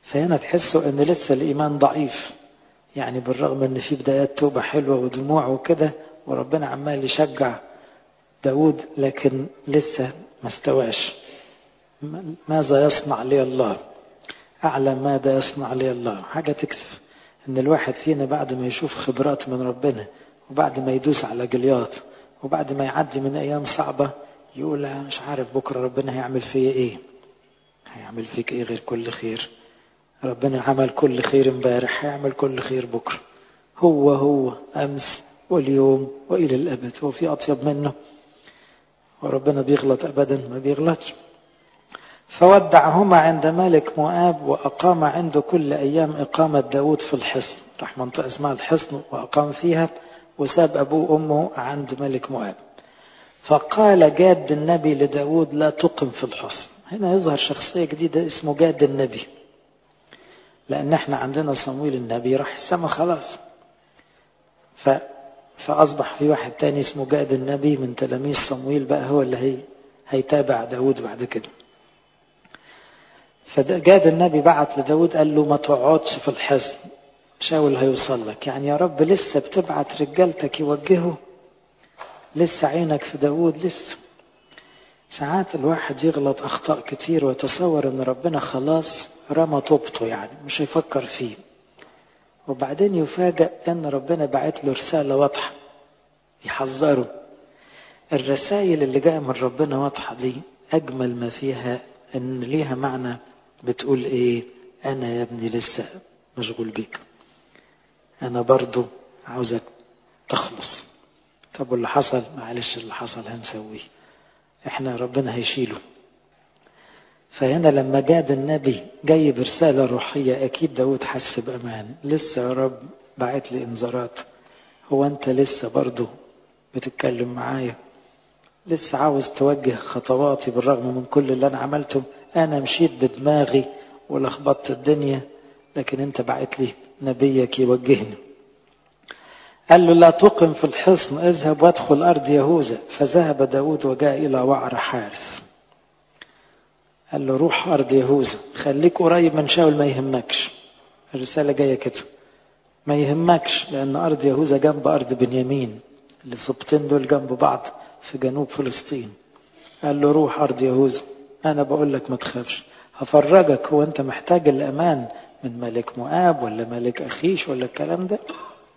فهنا تحسوا ان لسه الايمان ضعيف يعني بالرغم ان في بدايات توبة حلوة ودموع وكده وربنا عمال يشجع داود لكن لسه ما استواش ماذا يصنع لي الله أعلم ماذا يصنع لي الله حاجة تكسف إن الواحد فينا بعد ما يشوف خبرات من ربنا وبعد ما يدوس على جليات وبعد ما يعدي من أيام صعبة يقول مش عارف بكرة ربنا هيعمل فيا إيه هيعمل فيك إيه غير كل خير ربنا عمل كل خير امبارح هيعمل كل خير بكرة هو هو أمس واليوم وإلى الأبد هو في أطيب منه وربنا بيغلط أبدا ما بيغلطش فودعهما عند ملك مؤاب وأقام عنده كل أيام إقامة داود في الحصن راح منطقة اسمها الحصن وأقام فيها وساب أبوه وأمه عند ملك مؤاب فقال جاد النبي لداود لا تقم في الحصن هنا يظهر شخصية جديدة اسمه جاد النبي لأن احنا عندنا صمويل النبي راح السما خلاص ف... فأصبح في واحد تاني اسمه جاد النبي من تلاميذ صمويل بقى هو اللي هي هيتابع داود بعد كده فجاد النبي بعت لداود قال له ما تقعدش في الحصن شاول هيوصل لك يعني يا رب لسه بتبعت رجالتك يوجهوا لسه عينك في داود لسه ساعات الواحد يغلط أخطاء كتير ويتصور أن ربنا خلاص رمى طوبته يعني مش هيفكر فيه وبعدين يفاجأ أن ربنا بعت له رسالة واضحة يحذره الرسائل اللي جاية من ربنا واضحة دي أجمل ما فيها أن ليها معنى بتقول إيه أنا يا ابني لسه مشغول بيك أنا برضو عاوزك تخلص طب واللي حصل معلش اللي حصل هنسويه احنا ربنا هيشيله فهنا لما جاد النبي جاي برسالة روحية أكيد داود حس بأمان لسه يا رب بعت لي إنذارات هو أنت لسه برضه بتتكلم معايا لسه عاوز توجه خطواتي بالرغم من كل اللي أنا عملته أنا مشيت بدماغي ولخبطت الدنيا لكن أنت بعت لي نبيك يوجهني قال له لا تقم في الحصن اذهب وادخل أرض يهوذا فذهب داود وجاء إلى وعر حارث قال له روح أرض يهوذا خليك قريب من شاول ما يهمكش الرسالة جاية كده ما يهمكش لأن أرض يهوذا جنب أرض بنيامين السبطين دول جنب بعض في جنوب فلسطين قال له روح أرض يهوذا أنا بقول لك ما تخافش هفرجك هو أنت محتاج الأمان من ملك مؤاب ولا ملك أخيش ولا الكلام ده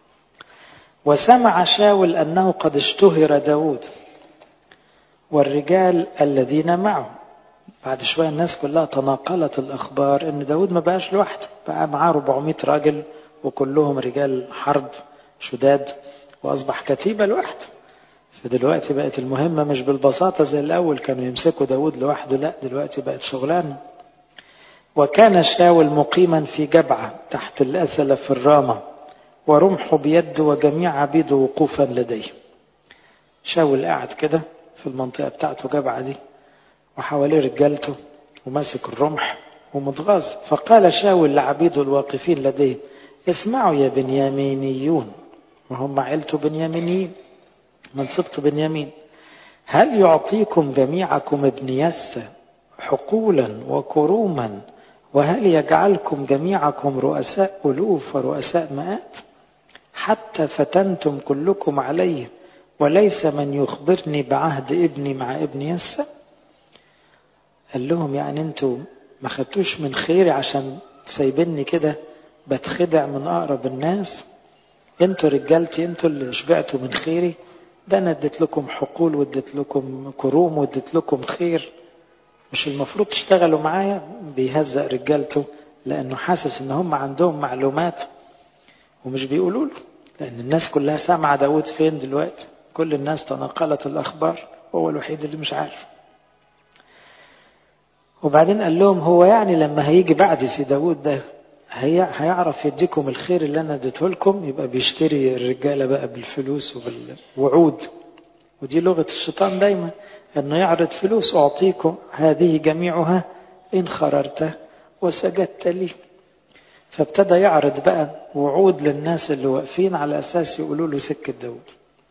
وسمع شاول أنه قد اشتهر داود والرجال الذين معه بعد شوية الناس كلها تناقلت الأخبار أن داود ما بقاش لوحده بقى معاه 400 راجل وكلهم رجال حرب شداد وأصبح كتيبة لوحده فدلوقتي بقت المهمة مش بالبساطة زي الأول كانوا يمسكوا داود لوحده لا دلوقتي بقت شغلانة وكان شاول مقيما في جبعة تحت الأثلة في الرامة ورمحه بيده وجميع عبيده وقوفا لديه شاول قاعد كده في المنطقة بتاعته جبعة دي وحواليه رجالته وماسك الرمح ومتغاظ فقال شاول لعبيده الواقفين لديه اسمعوا يا بنيامينيون وهم عيلته بنيامينيين من سبط بنيامين هل يعطيكم جميعكم ابن يسى حقولا وكروما وهل يجعلكم جميعكم رؤساء ألوف ورؤساء مئات حتى فتنتم كلكم عليه وليس من يخبرني بعهد ابني مع ابن يسى قال لهم يعني انتوا ما خدتوش من خيري عشان سايبني كده بتخدع من اقرب الناس انتوا رجالتي انتوا اللي شبعتوا من خيري ده انا اديت لكم حقول واديت لكم كروم واديت لكم خير مش المفروض تشتغلوا معايا بيهزق رجالته لانه حاسس ان هم عندهم معلومات ومش بيقولوا له لان الناس كلها سامعه داود فين دلوقتي كل الناس تناقلت الاخبار وهو الوحيد اللي مش عارف وبعدين قال لهم هو يعني لما هيجي بعد سي داود ده هي هيعرف يديكم الخير اللي انا اديته لكم يبقى بيشتري الرجاله بقى بالفلوس وبالوعود ودي لغه الشيطان دايما انه يعرض فلوس اعطيكم هذه جميعها ان خررت وسجدت لي فابتدى يعرض بقى وعود للناس اللي واقفين على اساس يقولوا له سكه داود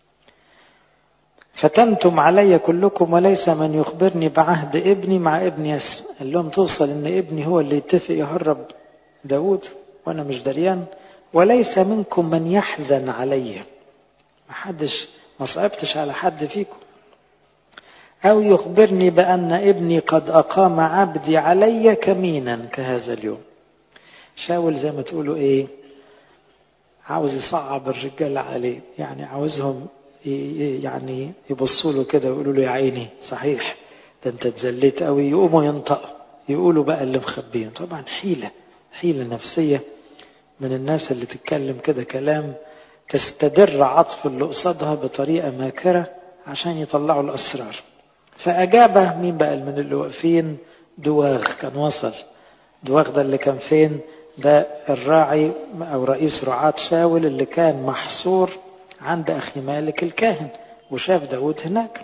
فتنتم علي كلكم وليس من يخبرني بعهد ابني مع ابن يس قال لهم توصل ان ابني هو اللي يتفق يهرب داود وأنا مش دريان وليس منكم من يحزن علي ما حدش ما صعبتش على حد فيكم أو يخبرني بأن ابني قد أقام عبدي علي كمينا كهذا اليوم شاول زي ما تقولوا إيه عاوز يصعب الرجال عليه يعني عاوزهم يعني يبصوا له كده ويقولوا له يا عيني صحيح ده انت اتذليت قوي يقوموا ينطقوا يقولوا بقى اللي مخبيين طبعا حيلة حيلة نفسية من الناس اللي تتكلم كده كلام تستدر عطف اللي قصادها بطريقة ماكرة عشان يطلعوا الأسرار فأجابه مين بقى من اللي واقفين دواغ كان وصل دواغ ده اللي كان فين ده الراعي أو رئيس رعاة شاول اللي كان محصور عند أخي مالك الكاهن وشاف داود هناك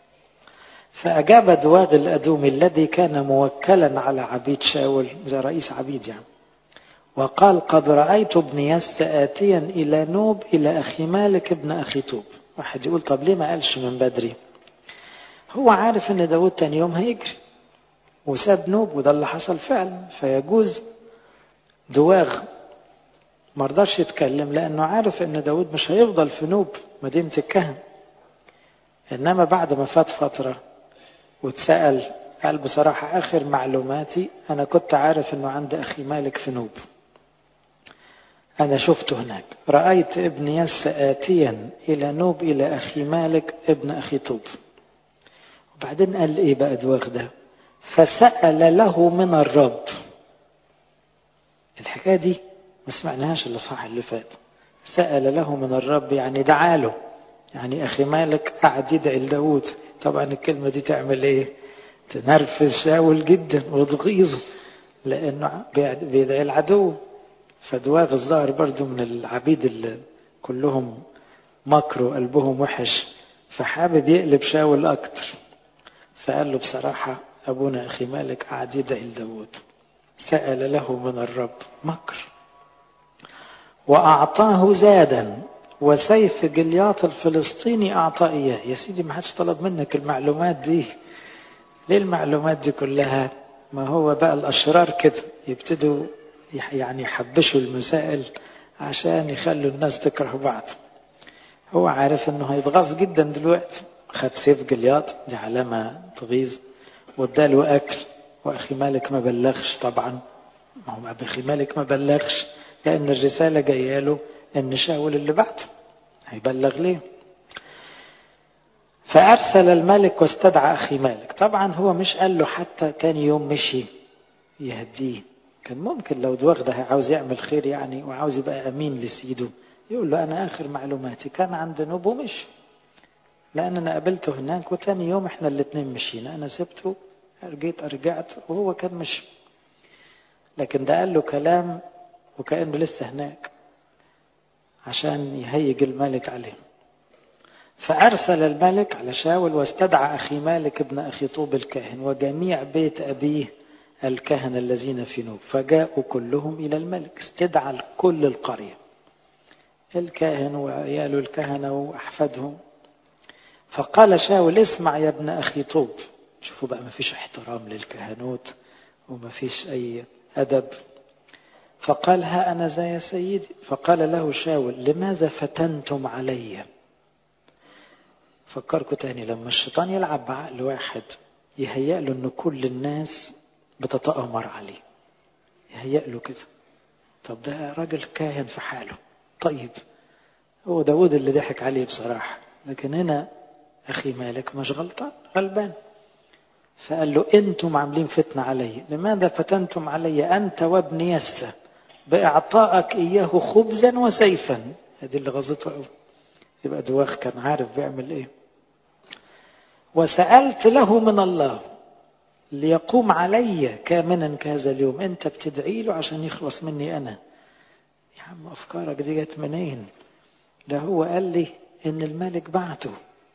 فأجاب دواغ الأدومي الذي كان موكلا على عبيد شاول زي رئيس عبيد يعني وقال قد رأيت ابن يس آتيا إلى نوب إلى أخي مالك ابن أخي توب واحد يقول طب ليه ما قالش من بدري هو عارف ان داود تاني يوم هيجري وساب نوب وده اللي حصل فعلا فيجوز دواغ ما رضاش يتكلم لانه عارف ان داود مش هيفضل في نوب مدينة الكهن انما بعد ما فات فترة واتسأل قال بصراحة اخر معلوماتي انا كنت عارف انه عند اخي مالك في نوب انا شفته هناك رأيت ابن يس آتيا الى نوب الى اخي مالك ابن اخي توب وبعدين قال ايه بقى دواغ ده فسأل له من الرب الحكاية دي ما سمعناهاش اللي صح اللي فات سأل له من الرب يعني دعا له يعني أخي مالك قعد يدعي لداود طبعا الكلمة دي تعمل إيه تنرفز شاول جدا وتغيظه لأنه بيدعي العدو فدواغ الظاهر برضو من العبيد اللي كلهم مكروا قلبهم وحش فحابب يقلب شاول أكتر فقال له بصراحة أبونا أخي مالك قعد يدعي لداود سأل له من الرب مكر وأعطاه زادا وسيف جلياط الفلسطيني أعطاه إياه يا سيدي ما حدش طلب منك المعلومات دي ليه المعلومات دي كلها ما هو بقى الأشرار كده يبتدوا يعني يحبشوا المسائل عشان يخلوا الناس تكره بعض هو عارف انه هيتغاظ جدا دلوقتي خد سيف جلياط دي علامة تغيظ واداله أكل وأخي مالك ما بلغش طبعا ما هو أخي مالك ما بلغش لأن الرسالة جاية له إن شاول اللي بعده هيبلغ ليه فأرسل الملك واستدعى أخي مالك طبعا هو مش قال له حتى تاني يوم مشي يهديه كان ممكن لو دواغ ده عاوز يعمل خير يعني وعاوز يبقى أمين لسيده يقول له أنا آخر معلوماتي كان عند نوب ومشي لأن أنا قابلته هناك وتاني يوم إحنا الاتنين مشينا أنا سبته رجيت رجعت وهو كان مشي لكن ده قال له كلام وكأنه لسه هناك عشان يهيج الملك عليه فأرسل الملك على شاول واستدعى أخي مالك ابن أخي طوب الكاهن وجميع بيت أبيه الكهنة الذين في نوب فجاءوا كلهم إلى الملك استدعى كل القرية الكاهن وعياله الكهنة وأحفادهم فقال شاول اسمع يا ابن أخي طوب شوفوا بقى ما فيش احترام للكهنوت وما فيش أي أدب فقال ها أنا ذا يا سيدي فقال له شاول لماذا فتنتم علي فكركم تاني لما الشيطان يلعب بعقل واحد يهيأ له ان كل الناس بتتأمر عليه يهيأ له كده طب ده راجل كاهن في حاله طيب هو داود اللي ضحك عليه بصراحة لكن هنا أخي مالك مش غلطان غلبان فقال له أنتم عاملين فتنة علي لماذا فتنتم علي أنت وابن يسى بإعطائك إياه خبزا وسيفا هذه اللي غزته قوي يبقى دواخ كان عارف بيعمل إيه وسألت له من الله ليقوم علي كامنا كهذا اليوم أنت بتدعي له عشان يخلص مني أنا يا عم أفكارك دي جت منين ده هو قال لي إن الملك بعته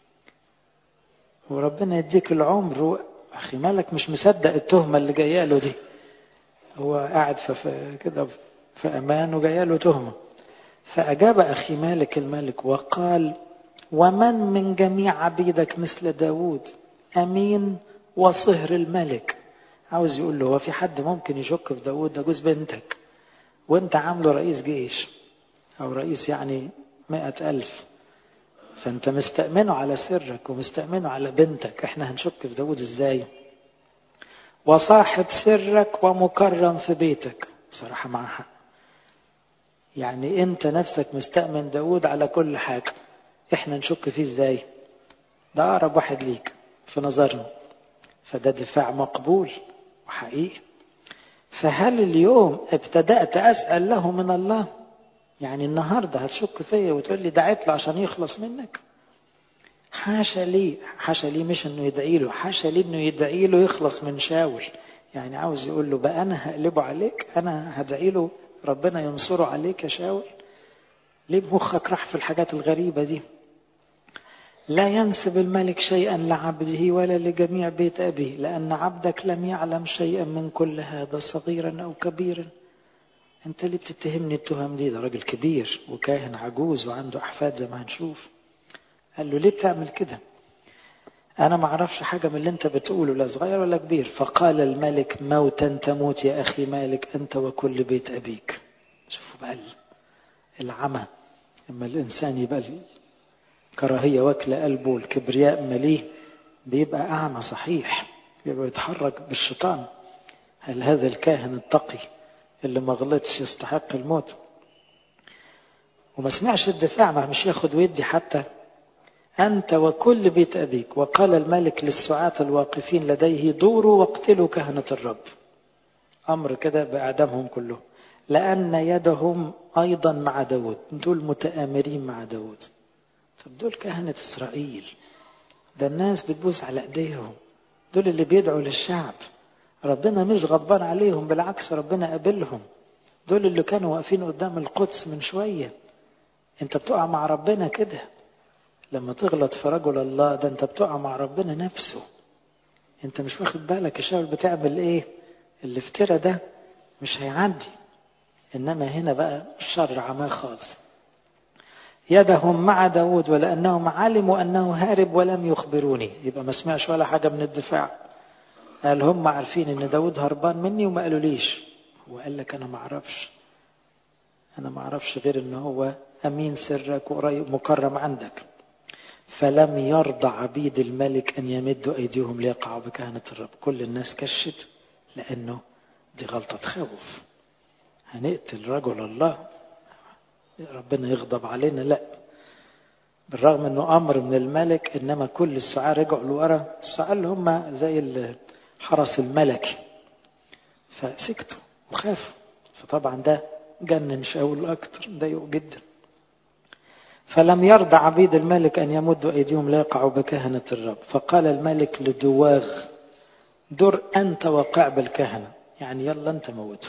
وربنا يديك العمر أخي مالك مش مصدق التهمة اللي جاية له دي هو قاعد في كده في أمان وجاية له تهمة فأجاب أخي مالك الملك وقال ومن من جميع عبيدك مثل داود أمين وصهر الملك عاوز يقول له هو في حد ممكن يشك في داود ده جوز بنتك وانت عامله رئيس جيش او رئيس يعني مئة ألف فانت مستأمنه على سرك ومستأمنه على بنتك احنا هنشك في داود ازاي وصاحب سرك ومكرم في بيتك بصراحة مع حق يعني انت نفسك مستأمن داود على كل حاجة احنا نشك فيه ازاي ده اقرب واحد ليك في نظرنا فده دفاع مقبول وحقيقي فهل اليوم ابتدأت أسأل له من الله يعني النهاردة هتشك فيا وتقول لي دعيت له عشان يخلص منك حاشا لي حاشا لي مش انه يدعي له حاشا لي انه يدعي له يخلص من شاول يعني عاوز يقول له بقى انا هقلبه عليك انا هدعي له ربنا ينصره عليك يا شاول ليه مخك راح في الحاجات الغريبة دي لا ينسب الملك شيئا لعبده ولا لجميع بيت أبيه لأن عبدك لم يعلم شيئا من كل هذا صغيرا أو كبيرا أنت اللي بتتهمني التهم دي ده راجل كبير وكاهن عجوز وعنده أحفاد زي ما هنشوف قال له ليه بتعمل كده أنا ما أعرفش حاجة من اللي أنت بتقوله لا صغير ولا كبير فقال الملك موتا تموت يا أخي مالك أنت وكل بيت أبيك شوفوا بقى العمى لما الإنسان يبقى كراهية واكلة قلبه والكبرياء مليه بيبقى أعمى صحيح بيبقى يتحرك بالشيطان هل هذا الكاهن التقي اللي ما غلطش يستحق الموت وما سمعش الدفاع ما مش ياخد ويدي حتى أنت وكل بيت أبيك وقال الملك للسعاة الواقفين لديه دوروا واقتلوا كهنة الرب أمر كده بإعدامهم كلهم لأن يدهم أيضا مع داود دول متآمرين مع داود طب دول كهنة إسرائيل ده الناس بتبوس على إيديهم دول اللي بيدعوا للشعب ربنا مش غضبان عليهم بالعكس ربنا قابلهم دول اللي كانوا واقفين قدام القدس من شوية انت بتقع مع ربنا كده لما تغلط في رجل الله ده انت بتقع مع ربنا نفسه انت مش واخد بالك الشعب بتعمل ايه اللي افترى ده مش هيعدي انما هنا بقى الشر عماه خالص يدهم مع داود ولأنهم علموا أنه هارب ولم يخبروني يبقى ما سمعش ولا حاجة من الدفاع قال هم عارفين ان داود هربان مني وما قالوا ليش وقال لك انا ما اعرفش انا ما اعرفش غير ان هو امين سرك وقريب مكرم عندك فلم يرضى عبيد الملك ان يمدوا ايديهم ليقعوا بكهنة الرب كل الناس كشت لانه دي غلطة تخوف هنقتل رجل الله ربنا يغضب علينا لا بالرغم انه امر من الملك انما كل السعاة رجعوا لورا السعاة اللي هم زي الحرس الملكي فسكتوا وخافوا فطبعا ده جنن شاول اكتر ضايقوا جدا فلم يرضى عبيد الملك ان يمدوا ايديهم ليقعوا بكهنة الرب فقال الملك لدواغ در انت وقع بالكهنة يعني يلا انت موته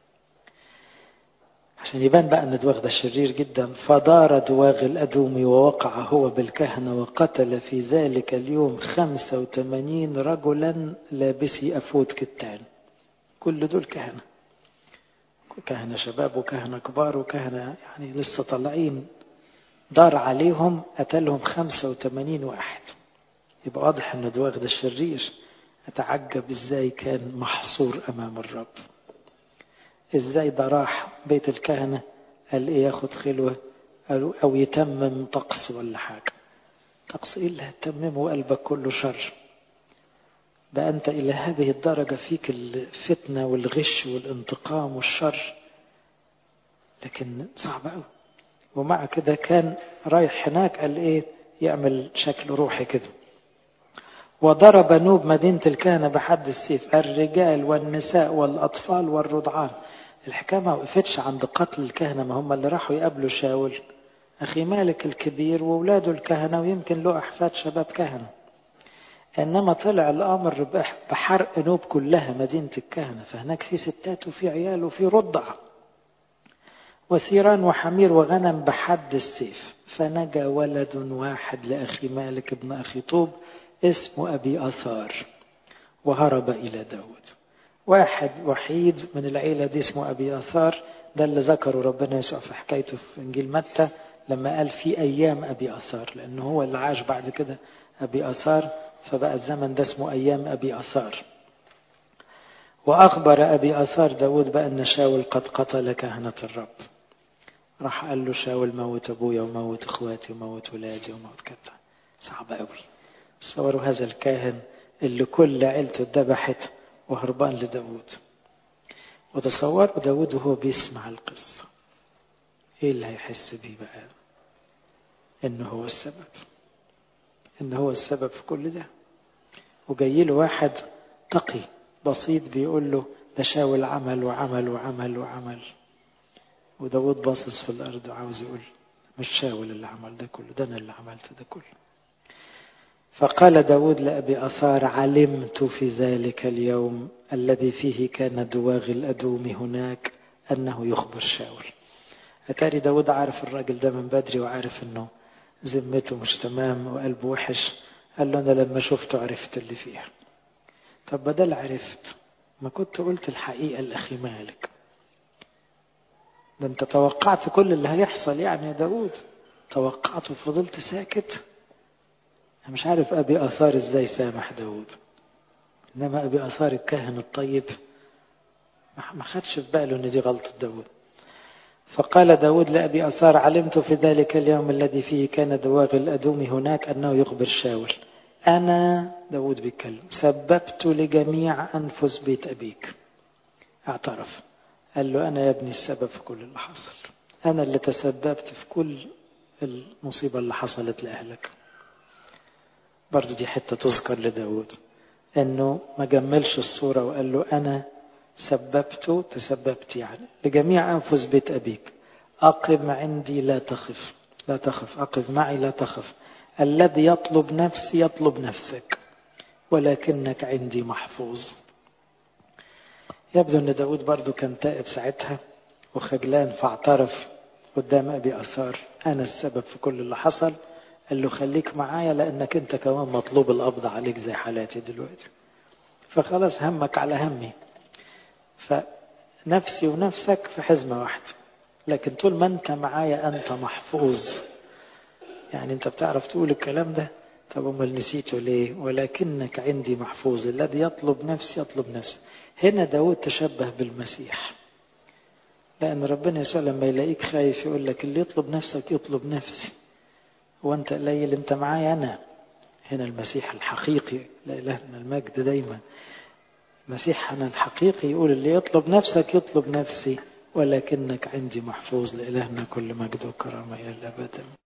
عشان يبان بقى ان دواغ ده شرير جدا فدار دواغ الأدومي ووقع هو بالكهنة وقتل في ذلك اليوم خمسة وثمانين رجلا لابسي أفود كتان كل دول كهنة كهنة شباب وكهنة كبار وكهنة يعني لسه طالعين دار عليهم قتلهم خمسة وثمانين واحد يبقى واضح ان دواغ ده الشرير أتعجب ازاي كان محصور أمام الرب ازاي ده راح بيت الكهنة قال ايه ياخد خلوة او يتمم طقس ولا حاجة طقس ايه اللي هتممه قلبك كله شر بقى انت الى هذه الدرجة فيك الفتنة والغش والانتقام والشر لكن صعب قوي ومع كده كان رايح هناك قال ايه يعمل شكل روحي كده وضرب نوب مدينة الكهنة بحد السيف الرجال والنساء والأطفال والرضعان الحكاية ما وقفتش عند قتل الكهنة ما هم اللي راحوا يقابلوا شاول أخي مالك الكبير وولاده الكهنة ويمكن له أحفاد شباب كهنة إنما طلع الأمر بحرق نوب كلها مدينة الكهنة فهناك في ستات وفي عيال وفي رضع وثيران وحمير وغنم بحد السيف فنجا ولد واحد لأخي مالك ابن أخي طوب اسمه أبي أثار وهرب إلى داود واحد وحيد من العيلة دي اسمه أبي أثار ده اللي ذكره ربنا يسوع في حكايته في إنجيل متى لما قال في أيام أبي أثار لأنه هو اللي عاش بعد كده أبي أثار فبقى الزمن ده اسمه أيام أبي أثار وأخبر أبي أثار داود بأن شاول قد قتل كهنة الرب راح قال له شاول موت أبويا وموت إخواتي وموت ولادي وموت كذا صعب قوي تصوروا هذا الكاهن اللي كل عيلته اتذبحت وهربان لداود وتصوروا داود وهو بيسمع القصة ايه اللي هيحس بيه بقى انه هو السبب انه هو السبب في كل ده وجاي له واحد تقي بسيط بيقول له ده شاول عمل وعمل وعمل وعمل وداود باصص في الارض وعاوز يقول مش شاول اللي عمل ده كله ده انا اللي عملت ده كله فقال داود لأبي أثار علمت في ذلك اليوم الذي فيه كان دواغ الأدوم هناك أنه يخبر شاول أتاري داود عارف الراجل ده من بدري وعارف أنه ذمته مش تمام وقلبه وحش قال له أنا لما شفته عرفت اللي فيها طب بدل عرفت ما كنت قلت الحقيقة لأخي مالك ده انت توقعت كل اللي هيحصل يعني يا داود توقعت وفضلت ساكت أنا مش عارف أبي أثار إزاي سامح داود إنما أبي أثار الكاهن الطيب ما خدش في باله إن دي غلطة داود فقال داود لأبي أثار علمت في ذلك اليوم الذي فيه كان دواغ الأدوم هناك أنه يخبر شاول أنا داود بيتكلم سببت لجميع أنفس بيت أبيك اعترف قال له أنا يا ابني السبب في كل اللي حصل أنا اللي تسببت في كل المصيبة اللي حصلت لأهلك برضو دي حتة تذكر لداود انه ما جملش الصورة وقال له انا سببت تسببت يعني لجميع انفس بيت ابيك اقم عندي لا تخف لا تخف اقف معي لا تخف الذي يطلب نفسي يطلب نفسك ولكنك عندي محفوظ يبدو ان داود برضو كان تائب ساعتها وخجلان فاعترف قدام ابي اثار انا السبب في كل اللي حصل قال له خليك معايا لانك انت كمان مطلوب القبض عليك زي حالاتي دلوقتي فخلاص همك على همي فنفسي ونفسك في حزمة واحدة لكن طول ما انت معايا انت محفوظ يعني انت بتعرف تقول الكلام ده طب امال نسيته ليه ولكنك عندي محفوظ الذي يطلب نفسي يطلب نفسي هنا داود تشبه بالمسيح لأن ربنا يسوع لما يلاقيك خايف يقول لك اللي يطلب نفسك يطلب نفسي وانت قليل انت معايا انا هنا المسيح الحقيقي لا الهنا المجد دايما مسيحنا الحقيقي يقول اللي يطلب نفسك يطلب نفسي ولكنك عندي محفوظ لإلهنا كل مجد وكرامة إلى الأبد